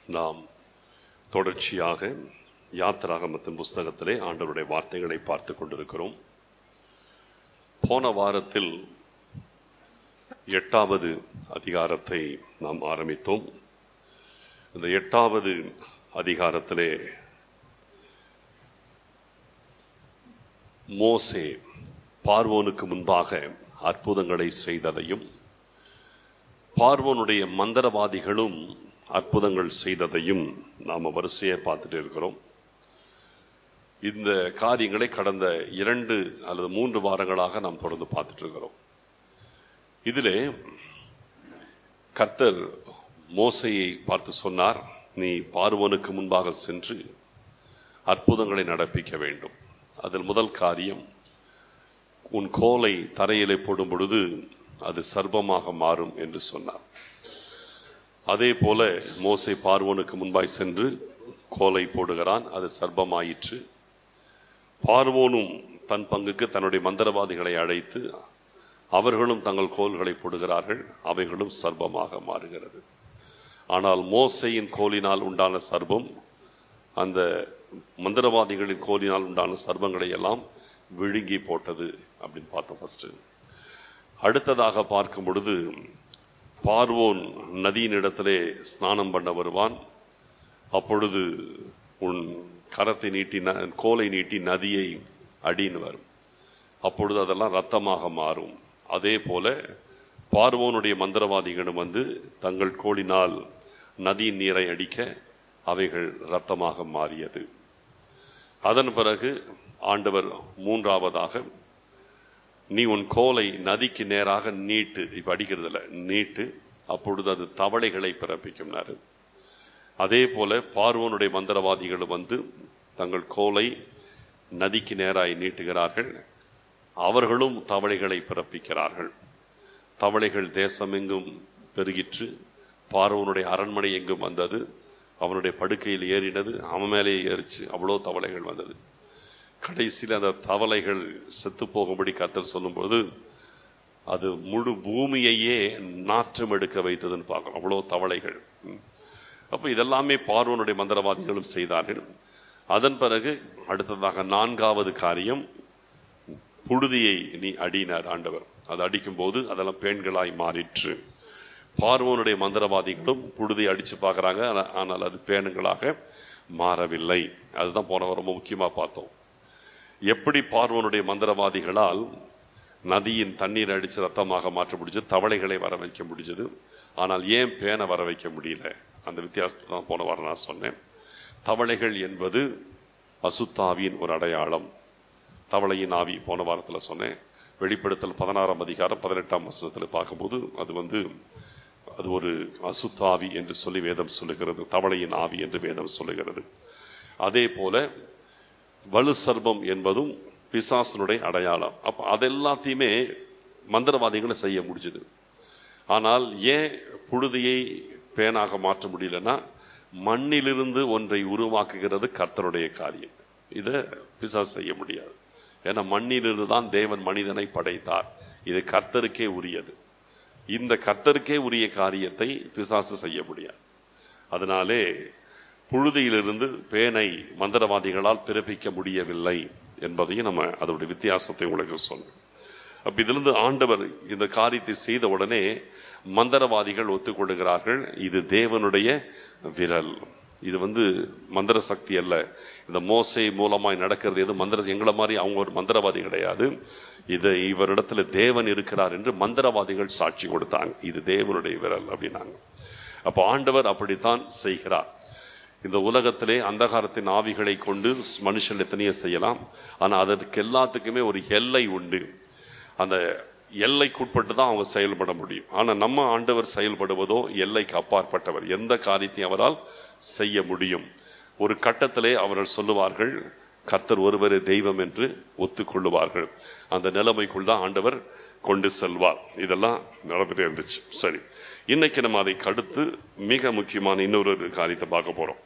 நாம் தொடர்ச்சியாக யாத்திராகமத்தின் புஸ்தகத்திலே ஆண்டவருடைய வார்த்தைகளை பார்த்து கொண்டிருக்கிறோம் போன வாரத்தில் எட்டாவது அதிகாரத்தை நாம் ஆரம்பித்தோம் இந்த எட்டாவது அதிகாரத்திலே மோசே பார்வோனுக்கு முன்பாக அற்புதங்களை செய்ததையும் பார்வோனுடைய மந்திரவாதிகளும் அற்புதங்கள் செய்ததையும் நாம் வரிசையை பார்த்துட்டு இருக்கிறோம் இந்த காரியங்களை கடந்த இரண்டு அல்லது மூன்று வாரங்களாக நாம் தொடர்ந்து பார்த்துட்டு இருக்கிறோம் இதிலே கர்த்தர் மோசையை பார்த்து சொன்னார் நீ பார்வோனுக்கு முன்பாக சென்று அற்புதங்களை நடப்பிக்க வேண்டும் அதில் முதல் காரியம் உன் கோலை தரையிலே போடும் பொழுது அது சர்ப்பமாக மாறும் என்று சொன்னார் அதே போல மோசை பார்வோனுக்கு முன்பாய் சென்று கோலை போடுகிறான் அது சர்ப்பமாயிற்று பார்வோனும் தன் பங்குக்கு தன்னுடைய மந்திரவாதிகளை அழைத்து அவர்களும் தங்கள் கோல்களை போடுகிறார்கள் அவைகளும் சர்ப்பமாக மாறுகிறது ஆனால் மோசையின் கோலினால் உண்டான சர்ப்பம் அந்த மந்திரவாதிகளின் கோலினால் உண்டான சர்ப்பங்களை எல்லாம் விழுங்கி போட்டது அப்படின்னு பார்த்தோம் ஃபர்ஸ்ட் அடுத்ததாக பார்க்கும் பொழுது பார்வோன் நதியின் இடத்திலே ஸ்நானம் பண்ண வருவான் அப்பொழுது உன் கரத்தை நீட்டி கோலை நீட்டி நதியை அடின்னு வரும் அப்பொழுது அதெல்லாம் ரத்தமாக மாறும் அதே போல பார்வோனுடைய மந்திரவாதிகளும் வந்து தங்கள் கோலினால் நதியின் நீரை அடிக்க அவைகள் ரத்தமாக மாறியது அதன் பிறகு ஆண்டவர் மூன்றாவதாக நீ உன் கோலை நதிக்கு நேராக நீட்டு இப்ப அடிக்கிறதுல நீட்டு அப்பொழுது அது தவளைகளை பிறப்பிக்கும்னாரு அதே போல பார்வோனுடைய மந்திரவாதிகள் வந்து தங்கள் கோலை நதிக்கு நேராய் நீட்டுகிறார்கள் அவர்களும் தவளைகளை பிறப்பிக்கிறார்கள் தவளைகள் தேசமெங்கும் பெருகிற்று பார்வனுடைய அரண்மனை எங்கும் வந்தது அவனுடைய படுக்கையில் ஏறினது அவன் மேலே ஏறிச்சு அவ்வளோ தவளைகள் வந்தது கடைசியில் அந்த தவளைகள் செத்து போகும்படி கத்தர் சொல்லும்போது அது முழு பூமியையே நாற்றம் எடுக்க வைத்ததுன்னு பார்க்கணும் அவ்வளோ தவளைகள் அப்போ இதெல்லாமே பார்வனுடைய மந்திரவாதிகளும் செய்தார்கள் அதன் பிறகு அடுத்ததாக நான்காவது காரியம் புழுதியை நீ அடினார் ஆண்டவர் அது அடிக்கும் போது அதெல்லாம் பெண்களாய் மாறிற்று பார்வோனுடைய மந்திரவாதிகளும் புழுதி அடிச்சு பார்க்குறாங்க ஆனால் அது பேணுங்களாக மாறவில்லை அதுதான் போன ரொம்ப முக்கியமாக பார்த்தோம் எப்படி பார்வனுடைய மந்திரவாதிகளால் நதியின் தண்ணீர் அடித்து ரத்தமாக மாற்ற முடிஞ்சது தவளைகளை வர வைக்க முடிஞ்சது ஆனால் ஏன் பேனை வர வைக்க முடியல அந்த வித்தியாசத்தை தான் போன வாரம் நான் சொன்னேன் தவளைகள் என்பது அசுத்தாவியின் ஒரு அடையாளம் தவளையின் ஆவி போன வாரத்தில் சொன்னேன் வெளிப்படுத்தல் பதினாறாம் அதிகாரம் பதினெட்டாம் வசனத்தில் பார்க்கும்போது அது வந்து அது ஒரு அசுத்தாவி என்று சொல்லி வேதம் சொல்லுகிறது தவளையின் ஆவி என்று வேதம் சொல்லுகிறது அதே போல வலு சர்பம் என்பதும் பிசாசனுடைய அடையாளம் அப்ப அதெல்லாத்தையுமே மந்திரவாதிகளை செய்ய முடிஞ்சது ஆனால் ஏன் புழுதியை பேனாக மாற்ற முடியலன்னா மண்ணிலிருந்து ஒன்றை உருவாக்குகிறது கர்த்தருடைய காரியம் இதை பிசாஸ் செய்ய முடியாது ஏன்னா மண்ணிலிருந்து தான் தேவன் மனிதனை படைத்தார் இது கர்த்தருக்கே உரியது இந்த கர்த்தருக்கே உரிய காரியத்தை பிசாசு செய்ய முடியாது அதனாலே புழுதியிலிருந்து பேனை மந்திரவாதிகளால் பிறப்பிக்க முடியவில்லை என்பதையும் நம்ம அதோடைய வித்தியாசத்தை உங்களுக்கு சொன்னோம் அப்ப இதிலிருந்து ஆண்டவர் இந்த காரியத்தை செய்த உடனே மந்திரவாதிகள் ஒத்துக்கொள்கிறார்கள் இது தேவனுடைய விரல் இது வந்து மந்திர சக்தி அல்ல இந்த மோசை மூலமாய் நடக்கிறது எது மந்திர எங்களை மாதிரி அவங்க ஒரு மந்திரவாதி கிடையாது இது இவரிடத்துல தேவன் இருக்கிறார் என்று மந்திரவாதிகள் சாட்சி கொடுத்தாங்க இது தேவனுடைய விரல் அப்படின்னாங்க அப்ப ஆண்டவர் அப்படித்தான் செய்கிறார் இந்த உலகத்திலே அந்தகாரத்தின் ஆவிகளை கொண்டு மனுஷன் எத்தனையோ செய்யலாம் ஆனா அதற்கு எல்லாத்துக்குமே ஒரு எல்லை உண்டு அந்த எல்லைக்குட்பட்டு தான் அவங்க செயல்பட முடியும் ஆனா நம்ம ஆண்டவர் செயல்படுவதோ எல்லைக்கு அப்பாற்பட்டவர் எந்த காரியத்தையும் அவரால் செய்ய முடியும் ஒரு கட்டத்திலே அவர்கள் சொல்லுவார்கள் கர்த்தர் ஒருவரே தெய்வம் என்று ஒத்துக்கொள்ளுவார்கள் அந்த நிலைமைக்குள் தான் ஆண்டவர் கொண்டு செல்வார் இதெல்லாம் நடந்துட்டே இருந்துச்சு சரி இன்னைக்கு நம்ம அதை கடுத்து மிக முக்கியமான இன்னொரு காரியத்தை பார்க்க போறோம்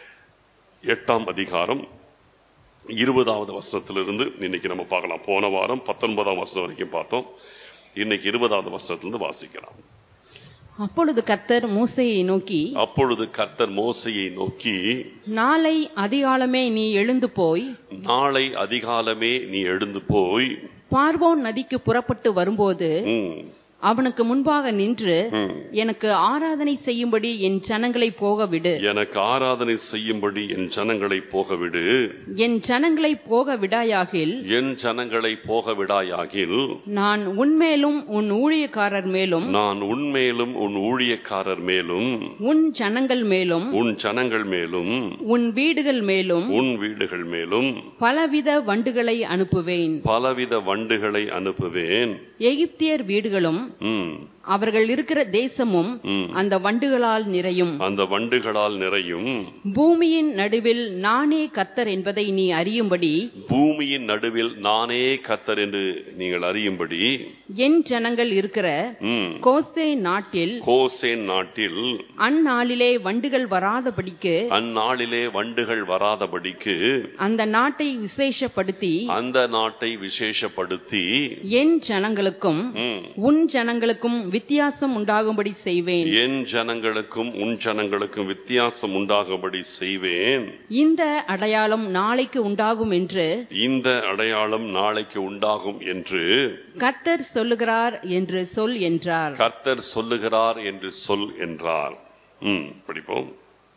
எட்டாம் அதிகாரம் இருபதாவது வசனத்திலிருந்து இன்னைக்கு நம்ம பார்க்கலாம் போன வாரம் பத்தொன்பதாம் வசனம் வரைக்கும் பார்த்தோம் இன்னைக்கு இருபதாவது வசனத்திலிருந்து வாசிக்கலாம் அப்பொழுது கர்த்தர் மோசேயை நோக்கி அப்பொழுது கர்த்தர் மோசையை நோக்கி நாளை அதிகாலமே நீ எழுந்து போய் நாளை அதிகாலமே நீ எழுந்து போய் பார்வோன் நதிக்கு புறப்பட்டு வரும்போது ம், அவனுக்கு முன்பாக நின்று ம், எனக்கு ஆராதனை செய்யும்படி என் ஜனங்களை போக விடு எனக்கு ஆராதனை செய்யும்படி என் ஜனங்களை போக விடு என் ஜனங்களை போக விடாயாகில் என் ஜனங்களை போக விடாயாகில் நான் உன்மேலும் உன் ஊழியக்காரர் மேலும் நான் உன்மேலும் உன் ஊழியக்காரர் மேலும் உன் ஜனங்கள் மேலும் உன் ஜனங்கள் மேலும் உன் வீடுகள் மேலும் உன் வீடுகள் மேலும் பலவித வண்டுகளை அனுப்புவேன் பலவித வண்டுகளை அனுப்புவேன் எகிப்தியர் வீடுகளும் ம், அவர்கள் இருக்கிற தேசமும் ம். அந்த வண்டுகளால் நிறையும் அந்த வண்டுகளால் நிறையும் பூமியின் நடுவில் நானே கர்த்தர் என்பதை நீ அறியும்படி பூமியின் நடுவில் நானே கர்த்தர் என்று நீங்கள் அறியும்படி என் ஜனங்கள் இருக்கிற ம், கோசே நாட்டில் கோசேன் நாட்டில் அந்நாளிலே வண்டுகள் வராதபடிக்கு அந்நாளிலே வண்டுகள் வராதபடிக்கு அந்த நாட்டை விசேஷப்படுத்தி அந்த நாட்டை விசேஷப்படுத்தி என் ஜனங்களுக்கும் ம், உன் ஜனங்களுக்கும் வித்தியாசம் உண்டாகும்படி செய்வேன் என் ஜனங்களுக்கும் உன் ஜனங்களுக்கும் வித்தியாசம் உண்டாகும்படி செய்வேன் இந்த அடையாளம் நாளைக்கு உண்டாகும் என்று இந்த அடையாளம் நாளைக்கு உண்டாகும் என்று கர்த்தர் சொல்லுகிறார் என்று சொல் என்றார் கர்த்தர் சொல்லுகிறார் என்று சொல் என்றார் ம் படிப்போம்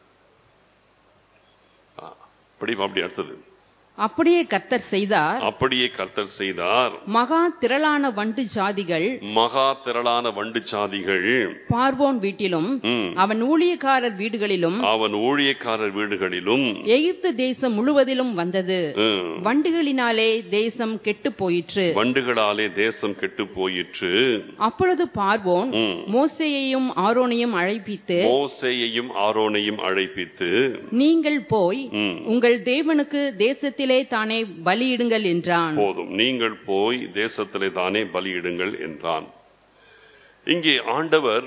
ஆ, படிப்போம் அப்படி அடுத்தது அப்படியே கர்த்தர் செய்தார் அப்படியே கர்த்தர் செய்தார் மகா திரளான வண்டு ஜாதிகள் மகா திரளான வண்டு சாதிகள் பார்வோன் வீட்டிலும் ம், அவன் ஊழியக்காரர் வீடுகளிலும் அவன் ஊழியக்காரர் வீடுகளிலும் எகிப்து தேசம் முழுவதிலும் வந்தது ம், வண்டுகளினாலே தேசம் கெட்டு போயிற்று வண்டுகளாலே தேசம் கெட்டு போயிற்று அப்பொழுது பார்வோன் ம். மோசேயையும் ஆரோனையும் அழைப்பித்து மோசேயையும் ஆரோனையும் அழைப்பித்து நீங்கள் போய் ம், உங்கள் தேவனுக்கு தேசத்திலே தானே பலியிடுங்கள் என்றான் போதும் நீங்கள் போய் தேசத்திலே தானே பலியிடுங்கள் என்றான் இங்கே ஆண்டவர்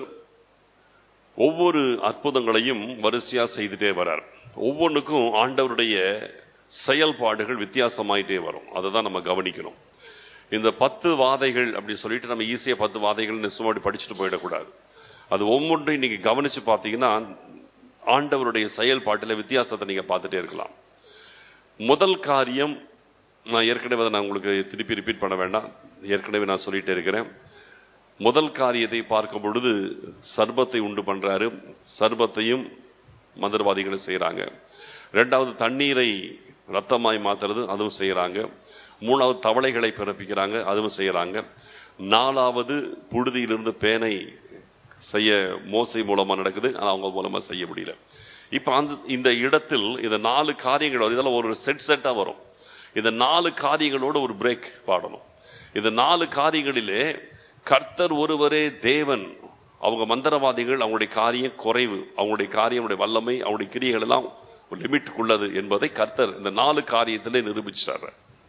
ஒவ்வொரு அற்புதங்களையும் வரிசையா செய்துட்டே வரார் ஒவ்வொன்றுக்கும் ஆண்டவருடைய செயல்பாடுகள் வித்தியாசமாயிட்டே வரும் அதை தான் நம்ம கவனிக்கணும் இந்த பத்து வாதைகள் அப்படி சொல்லிட்டு நம்ம ஈஸியா பத்து வாதைகள்னு சும்மா அப்படி படிச்சுட்டு போயிடக்கூடாது அது ஒவ்வொன்றையும் நீங்க கவனிச்சு பார்த்தீங்கன்னா ஆண்டவருடைய செயல்பாட்டில் வித்தியாசத்தை நீங்க பார்த்துட்டே இருக்கலாம் முதல் காரியம் நான் ஏற்கனவே அதை நான் உங்களுக்கு திருப்பி ரிப்பீட் பண்ண வேண்டாம் ஏற்கனவே நான் சொல்லிட்டே இருக்கிறேன் முதல் காரியத்தை பார்க்கும் பொழுது சர்பத்தை உண்டு பண்றாரு சர்பத்தையும் மந்திரவாதிகளும் செய்றாங்க ரெண்டாவது தண்ணீரை ரத்தமாய் மாத்துறது அதுவும் செய்யறாங்க மூணாவது தவளைகளை பிறப்பிக்கிறாங்க அதுவும் செய்யறாங்க நாலாவது புழுதியிலிருந்து பேனை செய்ய மோசை மூலமா நடக்குது ஆனா அவங்க மூலமா செய்ய முடியல இப்ப அந்த இந்த இடத்தில் இந்த நாலு காரியங்கள் வரும் இதெல்லாம் ஒரு செட் செட்டா வரும் இந்த நாலு காரியங்களோட ஒரு பிரேக் பாடணும் இந்த நாலு காரியங்களிலே கர்த்தர் ஒருவரே தேவன் அவங்க மந்திரவாதிகள் அவங்களுடைய காரியம் குறைவு அவங்களுடைய காரியம் அவங்களுடைய வல்லமை அவங்களுடைய கிரியைகள் எல்லாம் ஒரு லிமிட்டுக்குள்ளது என்பதை கர்த்தர் இந்த நாலு காரியத்திலே நிரூபிச்சார்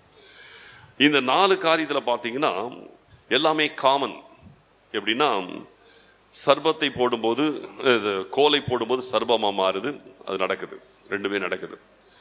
இந்த நாலு காரியத்துல பாத்தீங்கன்னா எல்லாமே காமன் எப்படின்னா சர்பத்தை போடும்போது இது, கோலை போடும்போது சர்பமா மாறுது அது நடக்குது ரெண்டுமே நடக்குது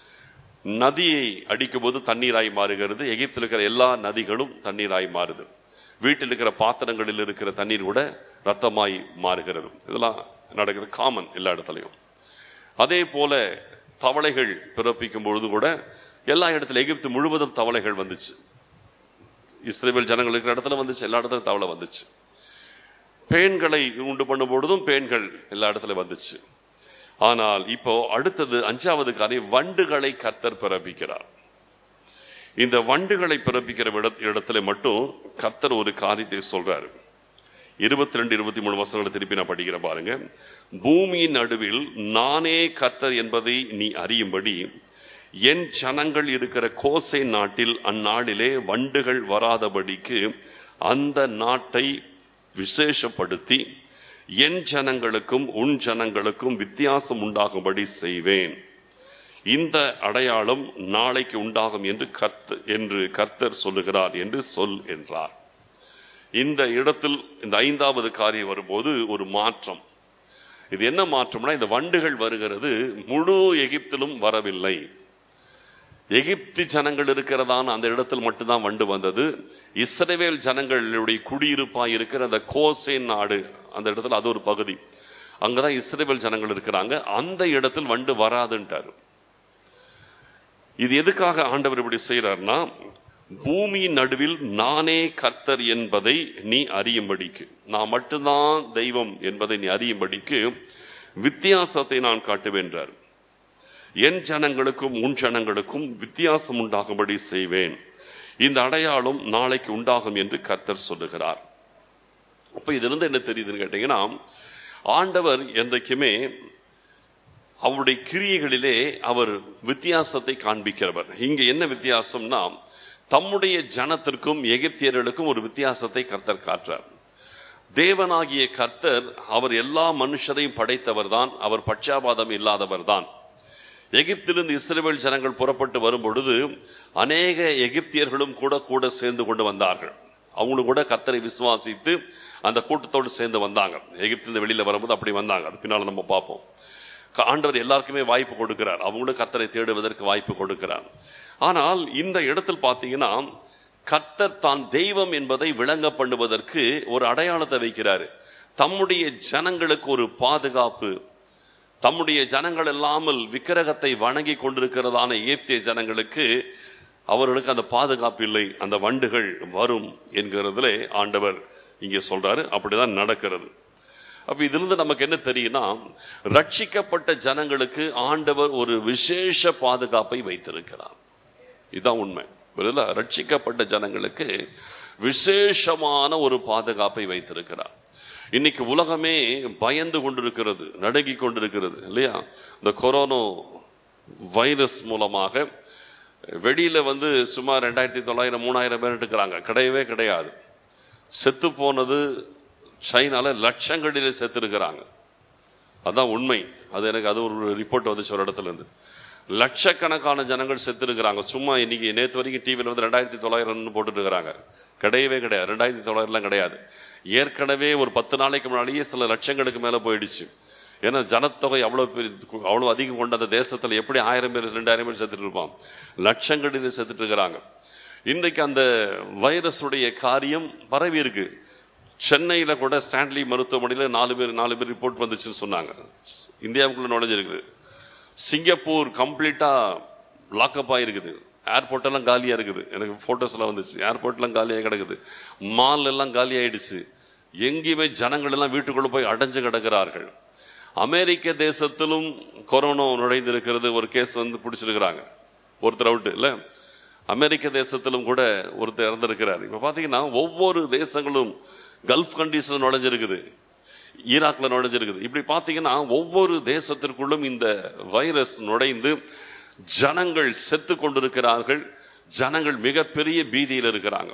நதியை அடிக்கும்போது தண்ணீராய் மாறுகிறது எகிப்தில் இருக்கிற எல்லா நதிகளும் தண்ணீராய் மாறுது வீட்டில் இருக்கிற பாத்திரங்களில் இருக்கிற தண்ணீர் கூட ரத்தமாய் மாறுகிறது இதெல்லாம் நடக்குது காமன் எல்லா இடத்துலையும் அதே போல தவளைகள் பிறப்பிக்கும் பொழுது கூட எல்லா இடத்துல எகிப்து முழுவதும் தவளைகள் வந்துச்சு இஸ்ரேல் ஜனங்கள் இருக்கிற இடத்துல வந்துச்சு எல்லா இடத்துலயும் தவளை வந்துச்சு பேன்களை உண்டு பண்ணும் பொழுதும் பேன்கள் எல்லா இடத்துல வந்துச்சு ஆனால் இப்போ அடுத்தது அஞ்சாவது காரியம் வண்டுகளை கர்த்தர் பிறப்பிக்கிறார் இந்த வண்டுகளை பிறப்பிக்கிற இட- இடத்துல மட்டும் கர்த்தர் ஒரு காரியத்தை சொல்றாரு இருபத்தி ரெண்டு இருபத்தி மூணு வசனங்களை திருப்பி நான் படிக்கிறேன் பாருங்க பூமியின் நடுவில் நானே கர்த்தர் என்பதை நீ அறியும்படி என் ஜனங்கள் இருக்கிற கோசை நாட்டில் அந்நாளிலே வண்டுகள் வராதபடிக்கு அந்த நாட்டை விசேஷப்படுத்தி என் ஜனங்களுக்கும் உன் ஜனங்களுக்கும் வித்தியாசம் உண்டாகும்படி செய்வேன் இந்த அடையாளம் நாளைக்கு உண்டாகும் என்று கர்த்த என்று கர்த்தர் சொல்லுகிறார் என்று சொல் என்றார் இந்த இடத்தில் இந்த ஐந்தாவது காரியம் வரும்போது ஒரு மாற்றம் இது என்ன மாற்றம்னா இந்த வண்டுகள் வருகிறது முழு எகிப்திலும் வரவில்லை எகிப்து ஜனங்கள் இருக்கிறதான அந்த இடத்தில் மட்டும்தான் வண்டு வந்தது இஸ்ரவேல் ஜனங்களுடைய குடியிருப்பாய் இருக்கிற அந்த கோசேன் நாடு அந்த இடத்துல அது ஒரு பகுதி அங்கதான் இஸ்ரவேல் ஜனங்கள் இருக்கிறாங்க அந்த இடத்தில் வண்டு வராதுன்ட்டாரு இது எதுக்காக ஆண்டவர் இப்படி செய்யறாருன்னா பூமியின் நடுவில் நானே கர்த்தர் என்பதை நீ அறியும்படிக்கு நான் மட்டும்தான் தெய்வம் என்பதை நீ அறியும்படிக்கு வித்தியாசத்தை நான் காட்டுவேன்றார் என் ஜனங்களுக்கும் உன் ஜனங்களுக்கும் வித்தியாசம் உண்டாகும்படி செய்வேன் இந்த அடையாளம் நாளைக்கு உண்டாகும் என்று கர்த்தர் சொல்லுகிறார் அப்ப இதிலிருந்து என்ன தெரியுதுன்னு கேட்டீங்கன்னா ஆண்டவர் என்றைக்குமே அவருடைய கிரியைகளிலே அவர் வித்தியாசத்தை காண்பிக்கிறவர் இங்க என்ன வித்தியாசம்னா தம்முடைய ஜனத்திற்கும் எகிப்தியர்களுக்கும் ஒரு வித்தியாசத்தை கர்த்தர் காட்டுறார் தேவனாகிய கர்த்தர் அவர் எல்லா மனுஷரையும் படைத்தவர் தான் அவர் பட்சாபாதம் இல்லாதவர் தான் எகிப்திலிருந்து இஸ்ரேல் ஜனங்கள் புறப்பட்டு வரும் பொழுது அநேக எகிப்தியர்களும் கூட கூட சேர்ந்து கொண்டு வந்தார்கள் அவங்களும் கூட கர்த்தரை விசுவாசித்து அந்த கூட்டத்தோடு சேர்ந்து வந்தாங்க எகிப்திலிருந்து வெளியில வரும்போது அப்படி வந்தாங்க அது பின்னால நம்ம பார்ப்போம் ஆண்டவர் எல்லாருக்குமே வாய்ப்பு கொடுக்கிறார் அவங்களும் கர்த்தரை தேடுவதற்கு வாய்ப்பு கொடுக்கிறார் ஆனால் இந்த இடத்தில் பார்த்தீங்கன்னா கர்த்தர் தான் தெய்வம் என்பதை விளங்க பண்ணுவதற்கு ஒரு அடையாளத்தை வைக்கிறாரு தம்முடைய ஜனங்களுக்கு ஒரு பாதுகாப்பு தம்முடைய ஜனங்கள் இல்லாமல் விக்கிரகத்தை வணங்கி கொண்டிருக்கிறதான ஏப்திய ஜனங்களுக்கு அவர்களுக்கு அந்த பாதுகாப்பு இல்லை அந்த வண்டுகள் வரும் என்கிறதுல ஆண்டவர் இங்கே சொல்றாரு அப்படிதான் நடக்கிறது அப்ப இதிலிருந்து நமக்கு என்ன தெரியும்னா ரட்சிக்கப்பட்ட ஜனங்களுக்கு ஆண்டவர் ஒரு விசேஷ பாதுகாப்பை வைத்திருக்கிறார் இதுதான் உண்மை ரட்சிக்கப்பட்ட ஜனங்களுக்கு விசேஷமான ஒரு பாதுகாப்பை வைத்திருக்கிறார் இன்னைக்கு உலகமே பயந்து கொண்டிருக்கிறது நடுங்கி கொண்டிருக்கிறது இல்லையா இந்த கொரோனா வைரஸ் மூலமாக வெளியில வந்து சுமார் ரெண்டாயிரத்தி தொள்ளாயிரம் மூணாயிரம் பேர் இருக்கிறாங்க கிடையவே கிடையாது செத்து போனது சைனால லட்சங்களிலே செத்து இருக்கிறாங்க அதான் உண்மை அது எனக்கு அது ஒரு ரிப்போர்ட் வந்துச்சு ஒரு இடத்துல இருந்து லட்சக்கணக்கான ஜனங்கள் செத்து இருக்கிறாங்க சும்மா இன்னைக்கு நேற்று வரைக்கும் டிவியில் வந்து ரெண்டாயிரத்தி தொள்ளாயிரம்னு போட்டுட்டு இருக்கிறாங்க கிடையவே கிடையாது ரெண்டாயிரத்தி தொள்ளாயிரம்லாம் கிடையாது ஏற்கனவே ஒரு பத்து நாளைக்கு முன்னாடியே சில லட்சங்களுக்கு மேல போயிடுச்சு ஏன்னா ஜனத்தொகை அவ்வளவு பெரிய அவ்வளவு அதிகம் கொண்ட அந்த தேசத்துல எப்படி ஆயிரம் பேர் ரெண்டாயிரம் பேர் செத்துட்டு இருப்பான் லட்சங்களில் செத்துட்டு இருக்கிறாங்க இன்றைக்கு அந்த வைரஸுடைய காரியம் பரவி இருக்கு சென்னையில கூட ஸ்டான்லி மருத்துவமனையில நாலு பேர் நாலு பேர் ரிப்போர்ட் வந்துச்சுன்னு சொன்னாங்க இந்தியாவுக்குள்ள நுழைஞ்சிருக்குது சிங்கப்பூர் கம்ப்ளீட்டா லாக்அப் ஆயிருக்குது ஏர்போர்ட் எல்லாம் காலியா இருக்குது எனக்கு போட்டோஸ்லாம் வந்துச்சு ஏர்போர்ட்லாம் காலியா கிடக்குது மால் எல்லாம் காலி ஆயிடுச்சு எங்கேயுமே ஜனங்கள் எல்லாம் வீட்டுக்குள்ள போய் அடைஞ்சு கிடக்கிறார்கள் அமெரிக்க தேசத்திலும் கொரோனா நுழைந்திருக்கிறது ஒரு கேஸ் வந்து பிடிச்சிருக்கிறாங்க ஒருத்தர் அவுட் இல்ல அமெரிக்க தேசத்திலும் கூட ஒருத்தர் இறந்திருக்கிறார் இப்ப பாத்தீங்கன்னா ஒவ்வொரு தேசங்களும் கல்ஃப் கண்ட்ரீஸ்ல நுழைஞ்சிருக்குது ஈராக்ல நுழைஞ்சிருக்குது இப்படி பாத்தீங்கன்னா ஒவ்வொரு தேசத்திற்குள்ளும் இந்த வைரஸ் நுழைந்து ஜனங்கள் செத்து கொண்டிருக்கிறார்கள் ஜனங்கள் மிகப்பெரிய பீதியில் இருக்கிறாங்க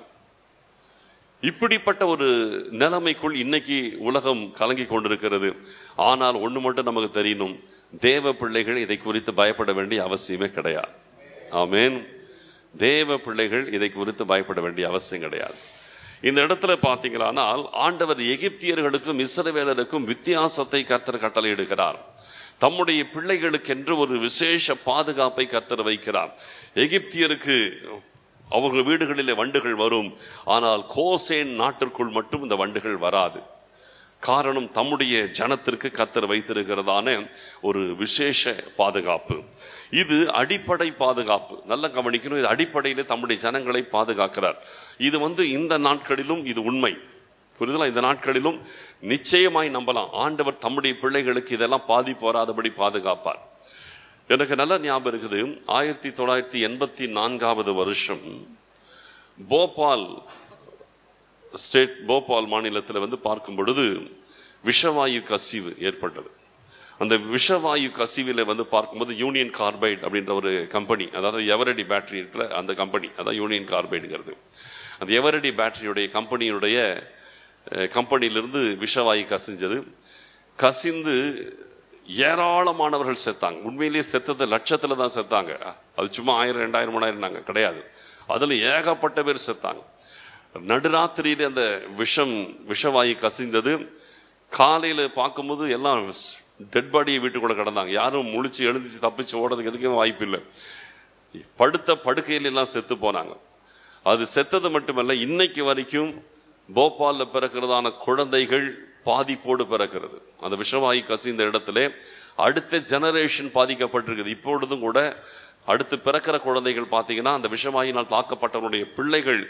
இப்படிப்பட்ட ஒரு நிலைமைக்குள் இன்னைக்கு உலகம் கலங்கி கொண்டிருக்கிறது ஆனால் ஒண்ணு மட்டும் நமக்கு தெரியணும் தேவ பிள்ளைகள் இதை குறித்து பயப்பட வேண்டிய அவசியமே கிடையாது ஆமேன் தேவ பிள்ளைகள் இதை குறித்து பயப்பட வேண்டிய அவசியம் கிடையாது இந்த இடத்துல பாத்தீங்களானால் ஆண்டவர் எகிப்தியர்களுக்கும் இஸ்ரவேலருக்கும் வித்தியாசத்தை கர்த்தர் கட்டளையிடுகிறார் தம்முடைய பிள்ளைகளுக்கென்று ஒரு விசேஷ பாதுகாப்பை கர்த்தர் வைக்கிறார் எகிப்தியருக்கு அவங்க வீடுகளிலே வண்டுகள் வரும் ஆனால் கோசேன் நாட்டிற்குள் மட்டும் இந்த வண்டுகள் வராது காரணம் தம்முடைய ஜனத்திற்கு கத்தர் வைத்திருக்கிறதான ஒரு விசேஷ பாதுகாப்பு இது அடிப்படை பாதுகாப்பு நல்ல கவனிக்கணும் இது அடிப்படையிலே தம்முடைய ஜனங்களை பாதுகாக்கிறார் இது வந்து இந்த நாட்களிலும் இது உண்மை புரிதலா இந்த நாட்களிலும் நிச்சயமாய் நம்பலாம் ஆண்டவர் தம்முடைய பிள்ளைகளுக்கு இதெல்லாம் பாதிப்பு வராதபடி பாதுகாப்பார் எனக்கு நல்ல ஞாபகம் இருக்குது ஆயிரத்தி தொள்ளாயிரத்தி எண்பத்தி நான்காவது வருஷம் போபால் ஸ்டேட் போபால் மாநிலத்தில் வந்து பார்க்கும் பொழுது விஷவாயு கசிவு ஏற்பட்டது அந்த விஷவாயு கசிவில வந்து பார்க்கும்போது யூனியன் கார்பைட் அப்படின்ற ஒரு கம்பெனி அதாவது எவரடி பேட்டரி இருக்கிற அந்த கம்பெனி அதான் யூனியன் கார்பைடுங்கிறது அந்த எவரடி பேட்டரியுடைய கம்பெனியுடைய கம்பெனியிலிருந்து விஷவாயு கசிஞ்சது கசிந்து ஏராளமானவர்கள் செத்தாங்க உண்மையிலேயே செத்தது லட்சத்துல தான் செத்தாங்க அது சும்மா ஆயிரம் ரெண்டாயிரம் மூணாயிரம் கிடையாது அதுல ஏகப்பட்ட பேர் செத்தாங்க நடுராத்திரியில அந்த விஷம் விஷவாயு கசிந்தது காலையில பார்க்கும்போது எல்லாம் டெட் பாடியை வீட்டுக்குள்ள கிடந்தாங்க யாரும் முழிச்சு எழுந்துச்சு தப்பிச்சு ஓடுறதுக்கு எதுக்கும் வாய்ப்பு இல்லை படுத்த படுக்கையில் எல்லாம் செத்து போனாங்க அது செத்தது மட்டுமல்ல இன்னைக்கு வரைக்கும் போபால்ல பிறக்கிறதான குழந்தைகள் பாதிப்போடு பிறக்கிறது அந்த விஷவாயு கசிந்த இடத்துல அடுத்த ஜெனரேஷன் பாதிக்கப்பட்டிருக்குது இப்பொழுதும் கூட அடுத்து பிறக்கிற குழந்தைகள் பார்த்தீங்கன்னா அந்த விஷவாயினால் தாக்கப்பட்டவனுடைய பிள்ளைகள்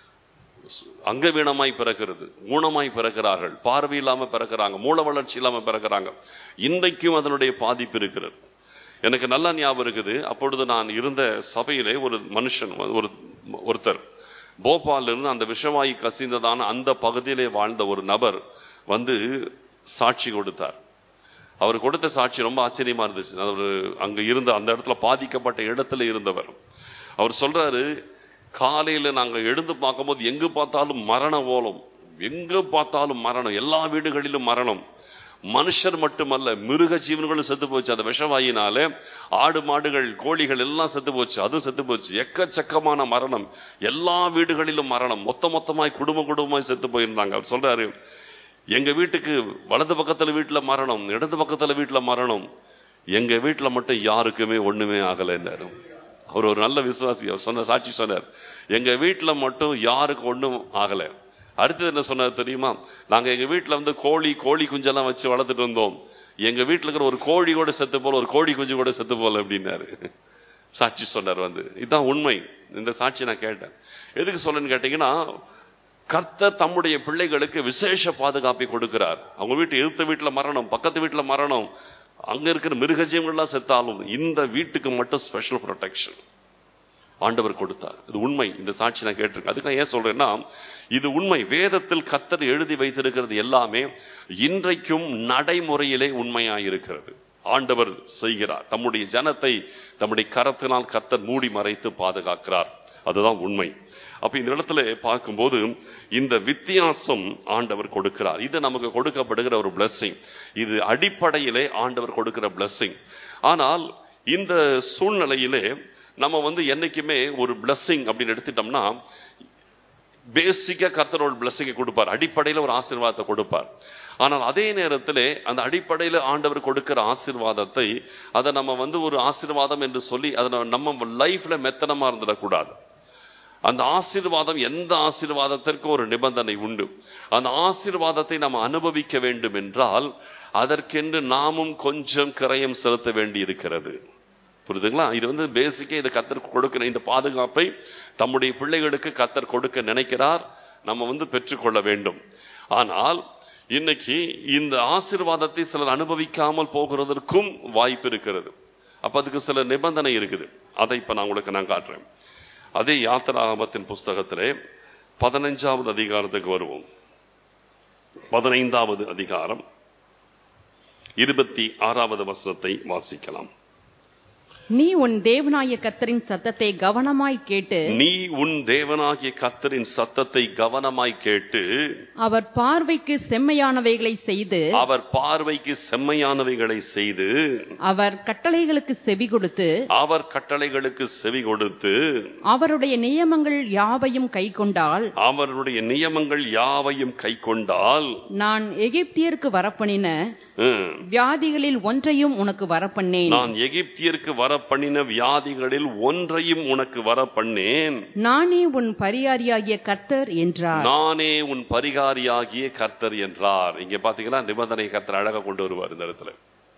அங்கவீனமாய் பிறக்கிறது ஊனமாய் பிறக்கிறார்கள் பார்வை இல்லாம பிறக்கிறாங்க மூல வளர்ச்சி இல்லாம பிறக்கிறாங்க இன்றைக்கும் அதனுடைய பாதிப்பு இருக்கிறது எனக்கு நல்லா ஞாபகம் இருக்குது அப்பொழுது நான் இருந்த சபையிலே ஒரு மனுஷன் ஒரு ஒருத்தர் போபால்ல இருந்து அந்த விஷவாயு கசிந்ததான அந்த பகுதியிலே வாழ்ந்த ஒரு நபர் வந்து சாட்சி கொடுத்தார் அவர் கொடுத்த சாட்சி ரொம்ப ஆச்சரியமா இருந்துச்சு அவர் அங்க இருந்த அந்த இடத்துல பாதிக்கப்பட்ட இடத்துல இருந்தவர் அவர் சொல்றாரு காலையில நாங்க எழுந்து பார்க்கும்போது எங்கு பார்த்தாலும் மரண ஓலம் எங்க பார்த்தாலும் மரணம் எல்லா வீடுகளிலும் மரணம் மனுஷர் மட்டுமல்ல மிருக ஜீவன்களும் செத்து போச்சு அந்த விஷவாயினால ஆடு மாடுகள் கோழிகள் எல்லாம் செத்து போச்சு அதுவும் செத்து போச்சு எக்கச்சக்கமான மரணம் எல்லா வீடுகளிலும் மரணம் மொத்த மொத்தமாய் குடும்ப குடும்பமாய் செத்து போயிருந்தாங்க அவர் சொல்றாரு எங்க வீட்டுக்கு வலது பக்கத்துல வீட்டுல மரணம் இடது பக்கத்துல வீட்டுல மரணம் எங்க வீட்டுல மட்டும் யாருக்குமே ஒண்ணுமே ஆகலைன்னாரு அவர் ஒரு நல்ல விசுவாசி அவர் சொன்ன சாட்சி சொன்னார் எங்க வீட்டுல மட்டும் யாருக்கு ஒண்ணும் ஆகல அடுத்தது என்ன சொன்னார் தெரியுமா நாங்க எங்க வீட்டுல வந்து கோழி கோழி குஞ்செல்லாம் வச்சு வளர்த்துட்டு இருந்தோம் எங்க வீட்டுல இருக்கிற ஒரு கோழி கூட செத்து போல ஒரு கோழி குஞ்சு கூட செத்து போல அப்படின்னாரு சாட்சி சொன்னார் வந்து இதுதான் உண்மை இந்த சாட்சி நான் கேட்டேன் எதுக்கு சொல்லுன்னு கேட்டீங்கன்னா கர்த்தர் தம்முடைய பிள்ளைகளுக்கு விசேஷ பாதுகாப்பை கொடுக்கிறார் அவங்க வீட்டு எதிர்த்த வீட்டுல மரணம் பக்கத்து வீட்டுல மரணம் அங்க இருக்கிற மிருகஜீவங்கள்லாம் செத்தாலும் இந்த வீட்டுக்கு மட்டும் ஸ்பெஷல் ப்ரொடெக்ஷன் ஆண்டவர் கொடுத்தார் இது உண்மை இந்த சாட்சி நான் கேட்டிருக்கேன் அதுக்கு ஏன் சொல்றேன்னா இது உண்மை வேதத்தில் கத்தர் எழுதி வைத்திருக்கிறது எல்லாமே இன்றைக்கும் நடைமுறையிலே உண்மையாயிருக்கிறது ஆண்டவர் செய்கிறார் தம்முடைய ஜனத்தை தம்முடைய கரத்தினால் கத்தர் மூடி மறைத்து பாதுகாக்கிறார் அதுதான் உண்மை அப்ப இந்த இடத்துல பார்க்கும்போது இந்த வித்தியாசம் ஆண்டவர் கொடுக்கிறார் இது நமக்கு கொடுக்கப்படுகிற ஒரு பிளஸ்ஸிங் இது அடிப்படையிலே ஆண்டவர் கொடுக்கிற பிளஸ்ஸிங் ஆனால் இந்த சூழ்நிலையிலே நம்ம வந்து என்னைக்குமே ஒரு பிளஸ்ஸிங் அப்படின்னு எடுத்துட்டோம்னா பேசிக்கா கர்த்தர் ஒரு பிளஸ்ஸிங்கை கொடுப்பார் அடிப்படையில ஒரு ஆசீர்வாதத்தை கொடுப்பார் ஆனால் அதே நேரத்தில் அந்த அடிப்படையில் ஆண்டவர் கொடுக்கிற ஆசீர்வாதத்தை அதை நம்ம வந்து ஒரு ஆசீர்வாதம் என்று சொல்லி அதை நம்ம லைஃப்ல மெத்தனமா இருந்துடக்கூடாது அந்த ஆசீர்வாதம் எந்த ஆசீர்வாதத்திற்கும் ஒரு நிபந்தனை உண்டு அந்த ஆசீர்வாதத்தை நாம் அனுபவிக்க வேண்டும் என்றால் அதற்கென்று நாமும் கொஞ்சம் கிரயம் செலுத்த வேண்டி இருக்கிறது புரியுதுங்களா இது வந்து பேசிக்கா இதை கத்தர் கொடுக்கிற இந்த பாதுகாப்பை தம்முடைய பிள்ளைகளுக்கு கத்தர் கொடுக்க நினைக்கிறார் நம்ம வந்து பெற்றுக்கொள்ள வேண்டும் ஆனால் இன்னைக்கு இந்த ஆசீர்வாதத்தை சிலர் அனுபவிக்காமல் போகிறதற்கும் வாய்ப்பு இருக்கிறது அப்ப அதுக்கு சில நிபந்தனை இருக்குது அதை இப்ப நான் உங்களுக்கு நான் காட்டுறேன் அதே யாத்திராகமத்தின் புஸ்தகத்திலே பதினைஞ்சாவது அதிகாரத்துக்கு வருவோம் பதினைந்தாவது அதிகாரம் இருபத்தி ஆறாவது வசனத்தை வாசிக்கலாம் நீ உன் தேவனாய கத்தரின் சத்தத்தை கவனமாய் கேட்டு நீ உன் தேவனாகிய கத்தரின் சத்தத்தை கவனமாய் கேட்டு அவர் பார்வைக்கு செம்மையானவைகளை செய்து அவர் பார்வைக்கு செம்மையானவைகளை செய்து அவர் கட்டளைகளுக்கு செவி கொடுத்து அவர் கட்டளைகளுக்கு செவி கொடுத்து அவருடைய நியமங்கள் யாவையும் கைக்கொண்டால் அவருடைய நியமங்கள் யாவையும் கைக்கொண்டால் நான் எகிப்தியருக்கு வரப்பண்ணின ம், வியாதிகளில் ஒன்றையும் உனக்கு வரப்பண்ணேன் நான் எகிப்தியருக்கு வரப்பண்ணின வியாதிகளில் ஒன்றையும் உனக்கு வரப்பண்ணேன் நானே உன் பரியாரியாகிய கர்த்தர் என்றார் நானே உன் பரிகாரியாகிய கர்த்தர் என்றார் இங்க பாத்தீங்கன்னா நிபந்தனை கர்த்தர் அழகா கொண்டு வருவார் இந்த இடத்துல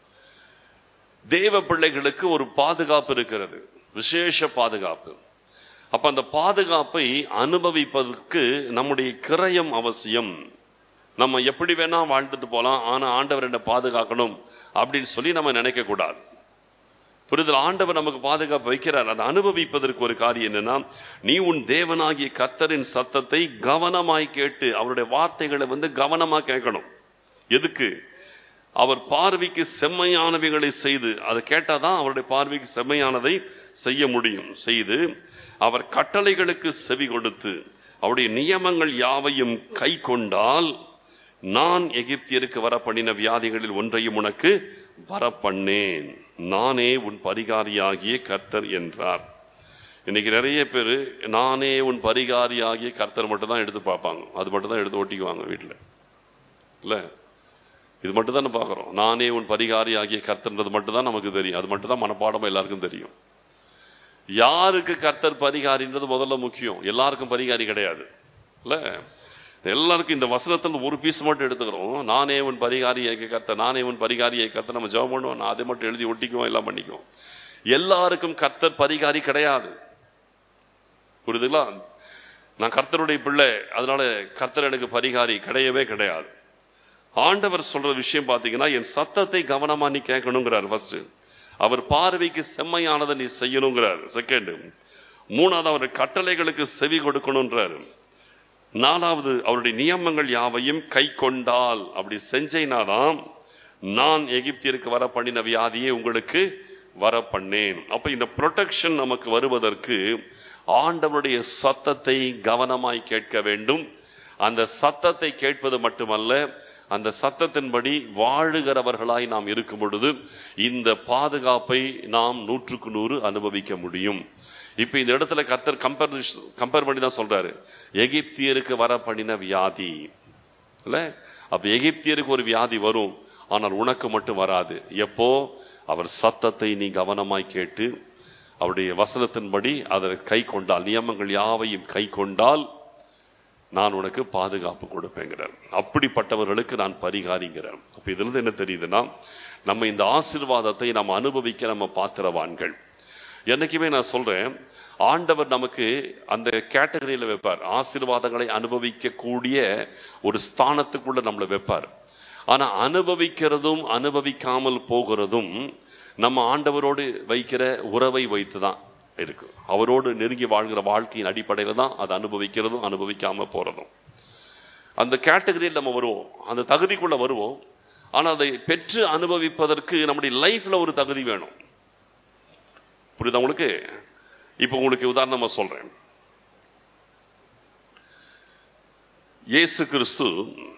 தேவ பிள்ளைகளுக்கு ஒரு பாதுகாப்பு இருக்கிறது விசேஷ பாதுகாப்பு அப்ப அந்த பாதுகாப்பை அனுபவிப்பதற்கு நம்முடைய கிரயம் அவசியம் நம்ம எப்படி வேணா வாழ்ந்துட்டு போலாம் ஆனா ஆண்டவர் என்ன பாதுகாக்கணும் அப்படின்னு சொல்லி நம்ம நினைக்க கூடாது புரிதல் ஆண்டவர் நமக்கு பாதுகாப்பு வைக்கிறார் அதை அனுபவிப்பதற்கு ஒரு காரியம் என்னன்னா நீ உன் தேவனாகிய கர்த்தரின் சத்தத்தை கவனமாய் கேட்டு அவருடைய வார்த்தைகளை வந்து கவனமா கேட்கணும் எதுக்கு அவர் பார்வைக்கு செம்மையானவைகளை செய்து அதை கேட்டாதான் அவருடைய பார்வைக்கு செம்மையானதை செய்ய முடியும் செய்து அவர் கட்டளைகளுக்கு செவி கொடுத்து அவருடைய நியமங்கள் யாவையும் கை கொண்டால் நான் எகிப்தியருக்கு வரப்பண்ணின வியாதிகளில் ஒன்றையும் உனக்கு வரப்பண்ணேன் நானே உன் பரிகாரியாகிய கர்த்தர் என்றார் இன்னைக்கு நிறைய பேர் நானே உன் பரிகாரியாகிய கர்த்தர் மட்டும் தான் எடுத்து பார்ப்பாங்க அது மட்டும் தான் எடுத்து ஒட்டிக்குவாங்க வீட்டில் இல்லை இது மட்டும் தான் பார்க்குறோம் நானே உன் பரிகாரி ஆகிய கர்த்தன்றது மட்டும் தான் நமக்கு தெரியும் அது மட்டும் தான் மனப்பாடமா எல்லாருக்கும் தெரியும் யாருக்கு கர்த்தர் பரிகாரின்றது முதல்ல முக்கியம் எல்லாருக்கும் பரிகாரி கிடையாது இல்ல எல்லாருக்கும் இந்த வசனத்துல ஒரு பீஸ் மட்டும் எடுத்துக்கிறோம் நானே உன் பரிகாரியை கத்த நானே உன் பரிகாரியை கத்த நம்ம ஜெபம் பண்ணுவோம் நான் அதை மட்டும் எழுதி ஒட்டிக்குவோம் எல்லாம் பண்ணிக்குவோம் எல்லாருக்கும் கர்த்தர் பரிகாரி கிடையாது புரியுதுங்களா நான் கர்த்தருடைய பிள்ளை அதனால கர்த்தர் எனக்கு பரிகாரி கிடையவே கிடையாது ஆண்டவர் சொல்ற விஷயம் பாத்தீங்கன்னா என் சத்தத்தை கவனமா நீ கேட்கணுங்கிறார் ஃபர்ஸ்ட் அவர் பார்வைக்கு செம்மையானதை நீ செய்யணுங்கிறார் செகண்ட் மூணாவது அவர் கட்டளைகளுக்கு செவி கொடுக்கணும்ன்றாரு நாலாவது அவருடைய நியமங்கள் யாவையும் கை கொண்டால் அப்படி செஞ்சேனாதான் நான் எகிப்தியருக்கு வர பண்ணின வியாதியை உங்களுக்கு வர பண்ணேன் அப்ப இந்த ப்ரொடெக்ஷன் நமக்கு வருவதற்கு ஆண்டவருடைய சத்தத்தை கவனமாய் கேட்க வேண்டும் அந்த சத்தத்தை கேட்பது மட்டுமல்ல அந்த சத்தத்தின்படி வாழுகிறவர்களாய் நாம் இருக்கும் பொழுது இந்த பாதுகாப்பை நாம் நூற்றுக்கு நூறு அனுபவிக்க முடியும் இப்ப இந்த இடத்துல கர்த்தர் கம்பேர் கம்பேர் பண்ணி தான் சொல்றாரு எகிப்தியருக்கு வர பண்ணின வியாதி இல்ல அப்ப எகிப்தியருக்கு ஒரு வியாதி வரும் ஆனால் உனக்கு மட்டும் வராது எப்போ அவர் சத்தத்தை நீ கவனமாய் கேட்டு அவருடைய வசனத்தின்படி அதை கை கொண்டால் நியமங்கள் யாவையும் கை கொண்டால் நான் உனக்கு பாதுகாப்பு கொடுப்பேங்கிறார் அப்படிப்பட்டவர்களுக்கு நான் பரிகாரிங்கிறார் அப்ப இதுல இருந்து என்ன தெரியுதுன்னா நம்ம இந்த ஆசீர்வாதத்தை நம்ம அனுபவிக்க நம்ம பாத்திரவான்கள் என்னைக்குமே நான் சொல்றேன் ஆண்டவர் நமக்கு அந்த கேட்டகரியில வைப்பார் ஆசீர்வாதங்களை அனுபவிக்க கூடிய ஒரு ஸ்தானத்துக்குள்ள நம்மளை வைப்பார் ஆனா அனுபவிக்கிறதும் அனுபவிக்காமல் போகிறதும் நம்ம ஆண்டவரோடு வைக்கிற உறவை வைத்துதான் இருக்கு அவரோடு நெருங்கி வாழ்கிற வாழ்க்கையின் அடிப்படையில தான் அதை அனுபவிக்கிறதும் அனுபவிக்காம போறதும் அந்த கேட்டகரியில் நம்ம வருவோம் அந்த தகுதிக்குள்ள வருவோம் ஆனா அதை பெற்று அனுபவிப்பதற்கு நம்முடைய லைஃப்ல ஒரு தகுதி வேணும் புரியுதா உங்களுக்கு இப்ப உங்களுக்கு உதாரணமா சொல்றேன் இயேசு கிறிஸ்து